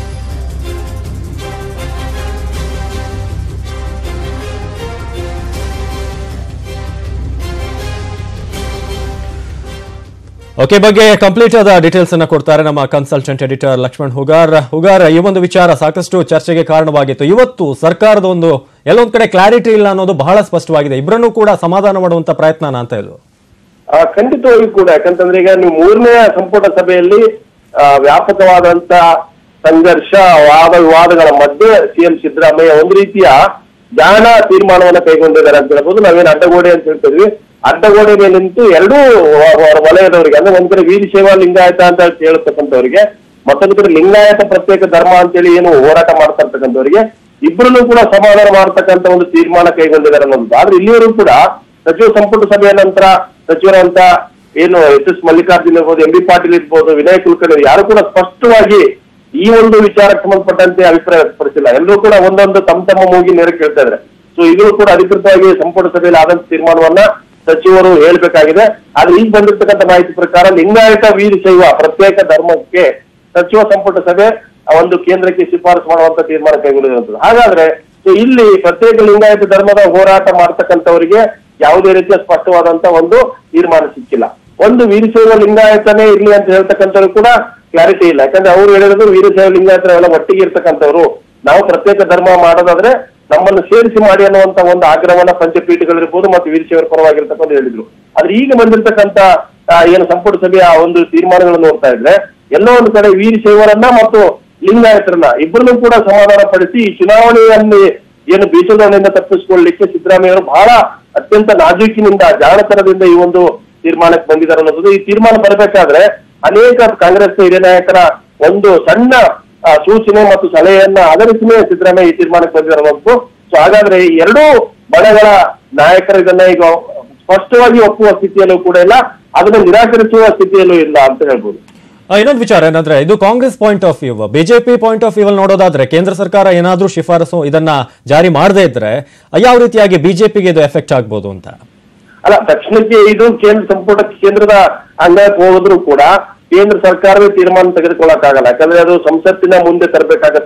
ಓಕೆ ಬಗ್ಗೆ ಕಂಪ್ಲೀಟ್ ಆದ ಡೀಟೇಲ್ಸ್ ಅನ್ನ ಕೊಡ್ತಾರೆ ನಮ್ಮ ಕನ್ಸಲ್ಟೆಂಟ್ ಎಡಿಟರ್ ಲಕ್ಷ್ಮಣ್ ಹುಗಾರ್ ಹುಗಾರ್ ಈ ಒಂದು ವಿಚಾರ ಸಾಕಷ್ಟು ಚರ್ಚೆಗೆ ಕಾರಣವಾಗಿತ್ತು ಇವತ್ತು ಸರ್ಕಾರದ ಒಂದು ಎಲ್ಲೊಂದ್ ಕಡೆ ಕ್ಲಾರಿಟಿ ಇಲ್ಲ ಅನ್ನೋದು ಬಹಳ ಸ್ಪಷ್ಟವಾಗಿದೆ ಇಬ್ಬರನ್ನೂ ಕೂಡ ಸಮಾಧಾನ ಮಾಡುವಂತ ಪ್ರಯತ್ನ ಅಂತ ಇದು ಆ, ಖಂಡಿತವಾಗಿ ಕೂಡ ಯಾಕಂತಂದ್ರೆ ಈಗ ನೀವು ಮೂರನೇ ಸಂಪುಟ ಸಭೆಯಲ್ಲಿ ಆ, ವ್ಯಾಪಕವಾದಂತ ಸಂಘರ್ಷ ವಾದ ವಿವಾದಗಳ ಮಧ್ಯೆ ಸಿಎಂ ಸಿದ್ದರಾಮಯ್ಯ ಒಂದು ರೀತಿಯ ಜಾಣ ತೀರ್ಮಾನವನ್ನ ಕೈಗೊಂಡಿದ್ದಾರೆ ಅಂತ ಹೇಳ್ಬೋದು ನಾವೇನು ಅಡ್ಡಗೋಡೆ ಅಂತ ಹೇಳ್ತಿದ್ವಿ ಅಡ್ಡಗೋಡೆ ಮೇಲೆ ನಿಂತು ಎರಡೂ ವ- ವ- ವಲಯದವರಿಗೆ ಅಂದ್ರೆ ಒಂದ್ ಕಡೆ ವೀರಶೈವ ಲಿಂಗಾಯತ ಅಂತ ಹೇಳ್ತಕ್ಕಂಥವ್ರಿಗೆ ಮತ್ತೊಂದು ಕಡೆ ಲಿಂಗಾಯತ ಪ್ರತ್ಯೇಕ ಧರ್ಮ ಅಂತೇಳಿ ಏನು ಹೋರಾಟ ಮಾಡ್ತಾ ಇರ್ತಕ್ಕಂಥವ್ರಿಗೆ ಇಬ್ಬರನ್ನು ಕೂಡ ಸಮಾಧಾನ ಮಾಡತಕ್ಕಂತ ಒಂದು ತೀರ್ಮಾನ ಕೈಗೊಂಡಿದ್ದಾರೆ ಅನ್ನೋದು ಆದ್ರೆ ಇಲ್ಲಿವರೆಗೂ ಕೂಡ ಸಚಿವ ಸಂಪುಟ ಸಭೆಯ ನಂತರ ಸಚಿವರಂತ ಏನು ಎಸ್ ಎಸ್ ಮಲ್ಲಿಕಾರ್ಜುನ್ ಇರ್ಬೋದು ಎಂ ಬಿ ಪಾಟೀಲ್ ಇರ್ಬೋದು ವಿನಯ್ ಕುಲಕರ್ಣಿ ಯಾರು ಕೂಡ ಸ್ಪಷ್ಟವಾಗಿ ಈ ಒಂದು ವಿಚಾರಕ್ಕೆ ಸಂಬಂಧಪಟ್ಟಂತೆ ಅಭಿಪ್ರಾಯ ವ್ಯಕ್ತಪಡಿಸಿಲ್ಲ ಎಲ್ಲರೂ ಕೂಡ ಒಂದೊಂದು ತಮ್ಮ ತಮ್ಮ ಮೂಗಿ ನೇರ ಕೇಳ್ತಾ ಇದ್ದಾರೆ ಸೊ ಇದು ಕೂಡ ಅಧಿಕೃತವಾಗಿ ಸಂಪುಟ ಸಭೆಯಲ್ಲಿ ಆದಂತ ತೀರ್ಮಾನವನ್ನ ಸಚಿವರು ಹೇಳ್ಬೇಕಾಗಿದೆ ಆದ್ರೆ ಈಗ ಬಂದಿರ್ತಕ್ಕಂಥ ಮಾಹಿತಿ ಪ್ರಕಾರ ಲಿಂಗಾಯತ ವೀರಶೈವ ಪ್ರತ್ಯೇಕ ಧರ್ಮಕ್ಕೆ ಸಚಿವ ಸಂಪುಟ ಸಭೆ ಆ ಒಂದು ಕೇಂದ್ರಕ್ಕೆ ಶಿಫಾರಸು ಮಾಡುವಂತ ತೀರ್ಮಾನ ಕೈಗೊಂಡಿರುವಂತದ್ದು ಹಾಗಾದ್ರೆ ಸೊ ಇಲ್ಲಿ ಪ್ರತ್ಯೇಕ ಲಿಂಗಾಯತ ಧರ್ಮದ ಹೋರಾಟ ಮಾಡ್ತಕ್ಕಂಥವರಿಗೆ ಯಾವುದೇ ರೀತಿಯ ಸ್ಪಷ್ಟವಾದಂತ ಒಂದು ತೀರ್ಮಾನ ಸಿಕ್ಕಿಲ್ಲ ಒಂದು ವೀರಶೈವ ಲಿಂಗಾಯತನೇ ಇರ್ಲಿ ಅಂತ ಹೇಳ್ತಕ್ಕಂಥವ್ರು ಕೂಡ ಕ್ಲಾರಿಟಿ ಇಲ್ಲ ಯಾಕಂದ್ರೆ ಅವ್ರು ಹೇಳಿರೋದು ವೀರಶೈವ ಲಿಂಗಾಯತರೆಲ್ಲ ಒಟ್ಟಿಗೆ ಇರ್ತಕ್ಕಂಥವ್ರು ನಾವು ಪ್ರತ್ಯೇಕ ಧರ್ಮ ಮಾಡೋದಾದ್ರೆ ನಮ್ಮನ್ನು ಸೇರಿಸಿ ಮಾಡಿ ಅನ್ನುವಂತ ಒಂದು ಆಗ್ರಹವನ್ನ ಪಂಚಪೀಠಗಳಿರ್ಬೋದು ಮತ್ತು ವೀರಶೈವರ ಪರವಾಗಿರ್ತಕ್ಕಂಥ ಹೇಳಿದ್ರು ಆದ್ರೆ ಈಗ ಬಂದಿರತಕ್ಕಂತ ಆ, ಏನು ಸಂಪುಟ ಸಭೆಯ ಒಂದು ತೀರ್ಮಾನಗಳನ್ನು ನೋಡ್ತಾ ಇದ್ರೆ ಎಲ್ಲೋ ಒಂದು ಕಡೆ ವೀರಶೈವರನ್ನ ಮತ್ತು ಲಿಂಗಾಯತರನ್ನ ಇಬ್ಬರನ್ನು ಕೂಡ ಸಮಾಧಾನ ಪಡಿಸಿ ಈ ಚುನಾವಣೆಯಲ್ಲಿ ಏನು ಬೀಜದೊಳನಿಂದ ತಪ್ಪಿಸಿಕೊಳ್ಳಲಿಕ್ಕೆ ಸಿದ್ದರಾಮಯ್ಯವರು ಬಹಳ ಅತ್ಯಂತ ನಾಜೂಕಿನಿಂದ ಜಾಣತನದಿಂದ ಈ ಒಂದು ತೀರ್ಮಾನಕ್ಕೆ ಬಂದಿದ್ದಾರೆ ಅನ್ನೋದು ಈ ತೀರ್ಮಾನ ಬರಬೇಕಾದ್ರೆ ಅನೇಕ ಕಾಂಗ್ರೆಸ್ ಹಿರಿಯ ನಾಯಕರ ಒಂದು ಸಣ್ಣ ಆ, ಸೂಚನೆ ಮತ್ತು ಸಲಹೆಯನ್ನ ಆಧರಿಸಿನೇ ಸಿದ್ದರಾಮಯ್ಯ ಈ ತೀರ್ಮಾನಕ್ಕೆ ಬಂದಿದ್ದಾರೆ ಅನ್ನೋದು ಸೊ ಹಾಗಾದ್ರೆ ಈ ಎರಡೂ ಬಣಗಳ ನಾಯಕರು ಇದನ್ನ ಈಗ ಸ್ಪಷ್ಟವಾಗಿ ಒಪ್ಪುವ ಸ್ಥಿತಿಯಲ್ಲೂ ಕೂಡ ಇಲ್ಲ ಅದನ್ನು ನಿರಾಕರಿಸುವ ಸ್ಥಿತಿಯಲ್ಲೂ ಇಲ್ಲ ಅಂತ ಹೇಳ್ಬೋದು ಆ, ಇನ್ನೊಂದು ವಿಚಾರ ಏನಂದ್ರೆ ಇದು Congress point of view BJP point of view ಅಲ್ಲಿ ನೋಡೋದಾದ್ರೆ ಕೇಂದ್ರ ಸರ್ಕಾರ ಏನಾದ್ರೂ ಶಿಫಾರಸು ಇದನ್ನ ಜಾರಿ ಮಾಡದೇ ಇದ್ರೆ ಯಾವ ರೀತಿಯಾಗಿ ಬಿಜೆಪಿಗೆ ಇದು ಎಫೆಕ್ಟ್ ಆಗ್ಬೋದು ಅಂತ ಅಲ್ಲ ತಕ್ಷಣಕ್ಕೆ ಇದು ಕೇಂದ್ರ ಸಂಪುಟ ಕೇಂದ್ರದ ಅಂಗಕ್ಕೆ ಹೋದ್ರು ಕೂಡ ಕೇಂದ್ರ ಸರ್ಕಾರವೇ ತೀರ್ಮಾನ ತೆಗೆದುಕೊಳ್ಳಕ್ಕಾಗಲ್ಲ ಯಾಕಂದ್ರೆ ಅದು ಸಂಸತ್ತಿನ ಮುಂದೆ ತರಬೇಕಾಗತ್ತೆ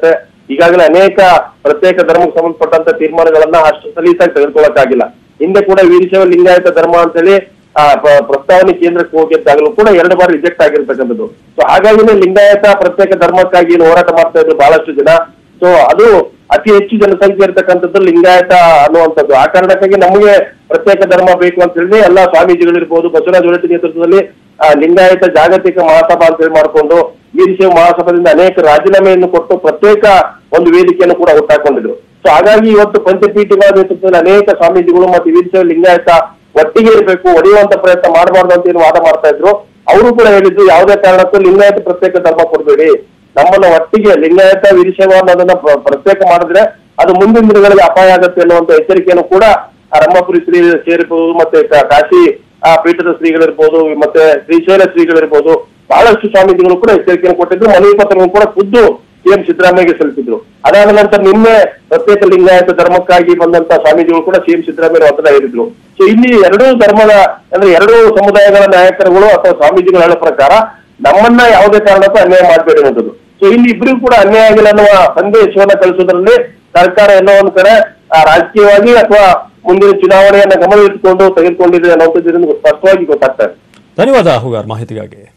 ಈಗಾಗಲೇ ಅನೇಕ ಪ್ರತ್ಯೇಕ ಧರ್ಮಕ್ಕೆ ಸಂಬಂಧಪಟ್ಟಂತ ತೀರ್ಮಾನಗಳನ್ನ ಅಷ್ಟು ಸಲೀಸಾಗಿ ತೆಗೆದುಕೊಳ್ಳಕ್ಕಾಗಿಲ್ಲ ಹಿಂದೆ ಕೂಡ ವೀರಶೈವ ಲಿಂಗಾಯತ ಧರ್ಮ ಅಂತೇಳಿ ಆ ಪ್ರ- ಪ್ರಸ್ತಾವನೆ ಕೇಂದ್ರಕ್ಕೆ ಹೋಗಿದ್ದಾಗಲೂ ಕೂಡ ಎರಡು ಬಾರಿ ರಿಜೆಕ್ಟ್ ಆಗಿರ್ತಕ್ಕಂಥದ್ದು ಸೊ ಹಾಗಾಗಿನೇ ಲಿಂಗಾಯತ ಪ್ರತ್ಯೇಕ ಧರ್ಮಕ್ಕಾಗಿ ಏನು ಹೋರಾಟ ಮಾಡ್ತಾ ಇದ್ರು ಬಹಳಷ್ಟು ಜನ ಸೊ ಅದು ಅತಿ ಹೆಚ್ಚು ಜನಸಂಖ್ಯೆ ಇರ್ತಕ್ಕಂಥದ್ದು ಲಿಂಗಾಯತ ಅನ್ನುವಂಥದ್ದು ಆ ಕಾರಣಕ್ಕಾಗಿ ನಮಗೆ ಪ್ರತ್ಯೇಕ ಧರ್ಮ ಬೇಕು ಅಂತ ಹೇಳಿ ಎಲ್ಲಾ ಸ್ವಾಮೀಜಿಗಳಿರ್ಬೋದು ಬಸವರಾಜ ಹೊರಟ್ಟಿ ನೇತೃತ್ವದಲ್ಲಿ ಆ, ಲಿಂಗಾಯತ ಜಾಗತಿಕ ಮಹಾಸಭಾ ಅಂತ ಹೇಳಿ ಮಾಡಿಕೊಂಡು ವೀರಶೈವ ಮಹಾಸಭಾದಿಂದ ಅನೇಕ ರಾಜೀನಾಮೆಯನ್ನು ಕೊಟ್ಟು ಪ್ರತ್ಯೇಕ ಒಂದು ವೇದಿಕೆಯನ್ನು ಕೂಡ ಹುಟ್ಟಾಕೊಂಡಿದ್ರು ಸೊ ಹಾಗಾಗಿ ಇವತ್ತು ಪಂಚಪೀಠಗಳ ನೇತೃತ್ವದಲ್ಲಿ ಅನೇಕ ಸ್ವಾಮೀಜಿಗಳು ಮತ್ತು ವೀರಶೈವ ಲಿಂಗಾಯತ ಒಟ್ಟಿಗೆ ಇರಬೇಕು ಒಡೆಯುವಂತ ಪ್ರಯತ್ನ ಮಾಡಬಾರ್ದು ಅಂತ ಏನು ವಾದ ಮಾಡ್ತಾ ಇದ್ರು ಅವರು ಕೂಡ ಹೇಳಿದ್ರು ಯಾವುದೇ ಕಾರಣಕ್ಕೂ ಲಿಂಗಾಯತ ಪ್ರತ್ಯೇಕ ಧರ್ಮ ಕೊಡಬೇಡಿ ನಮ್ಮನ್ನ ಒಟ್ಟಿಗೆ ಲಿಂಗಾಯತ ವೀರಶೈವ ಅನ್ನೋದನ್ನ ಪ್ರ- ಪ್ರತ್ಯೇಕ ಮಾಡಿದ್ರೆ ಅದು ಮುಂದಿನ ದಿನಗಳಿಗೆ ಅಪಾಯ ಆಗುತ್ತೆ ಅನ್ನುವಂತ ಎಚ್ಚರಿಕೆಯನ್ನು ಕೂಡ ಆ ರಂಭಾಪುರಿ ಶ್ರೀ ಸೇರಿರ್ಬೋದು ಮತ್ತೆ ಕಾ- ಕಾಶಿ ಆ ಪೀಠದ ಶ್ರೀಗಳಿರ್ಬೋದು ಮತ್ತೆ ಶ್ರೀಶೈಲ ಶ್ರೀಗಳಿರ್ಬೋದು ಬಹಳಷ್ಟು ಸ್ವಾಮೀಜಿಗಳು ಕೂಡ ಎಚ್ಚರಿಕೆಯನ್ನು ಕೊಟ್ಟಿದ್ರು ಮನವಿ ಪತ್ರವನ್ನು ಕೂಡ ಖುದ್ದು ಸಿಎಂ ಸಿದ್ದರಾಮಯ್ಯಗೆ ಸಲ್ಲಿಸಿದ್ರು ಅದಾದ ನಂತರ ನಿನ್ನೆ ಪ್ರತ್ಯೇಕ ಲಿಂಗಾಯತ ಧರ್ಮಕ್ಕಾಗಿ ಬಂದಂತ ಸ್ವಾಮೀಜಿಗಳು ಕೂಡ ಸಿಎಂ ಸಿದ್ದರಾಮಯ್ಯ ಒತ್ತಡ ಹೇರಿದ್ರು ಸೊ ಇಲ್ಲಿ ಎರಡೂ ಧರ್ಮದ ಅಂದ್ರೆ ಎರಡೂ ಸಮುದಾಯಗಳ ನಾಯಕರುಗಳು ಅಥವಾ ಸ್ವಾಮೀಜಿಗಳು ಹೇಳೋ ಪ್ರಕಾರ ನಮ್ಮನ್ನ ಯಾವುದೇ ಕಾರಣಕ್ಕೂ ಅನ್ಯಾಯ ಮಾಡಬೇಡಿ ಅನ್ನೋದು ಸೊ ಇಲ್ಲಿ ಇಬ್ಬರಿಗೂ ಕೂಡ ಅನ್ಯಾಯ ಆಗಿಲ್ಲ ಅನ್ನುವ ಸಂದೇಶವನ್ನ ಕಳಿಸೋದ್ರಲ್ಲಿ ಸರ್ಕಾರ ಎಲ್ಲೋ ಒಂದ್ ಕಡೆ ಆ, ರಾಜಕೀಯವಾಗಿ ಅಥವಾ ಮುಂದಿನ ಚುನಾವಣೆಯನ್ನ ಗಮನವಿಟ್ಟುಕೊಂಡು ತೆಗೆದುಕೊಂಡಿದೆ ಅನ್ನೋಂಥದ್ದು ಇದರಿಂದ ಸ್ಪಷ್ಟವಾಗಿ ಗೊತ್ತಾಗ್ತಾ ಇದೆ ಧನ್ಯವಾದ ಹುಗಾರ್ ಮಾಹಿತಿಗಾಗಿ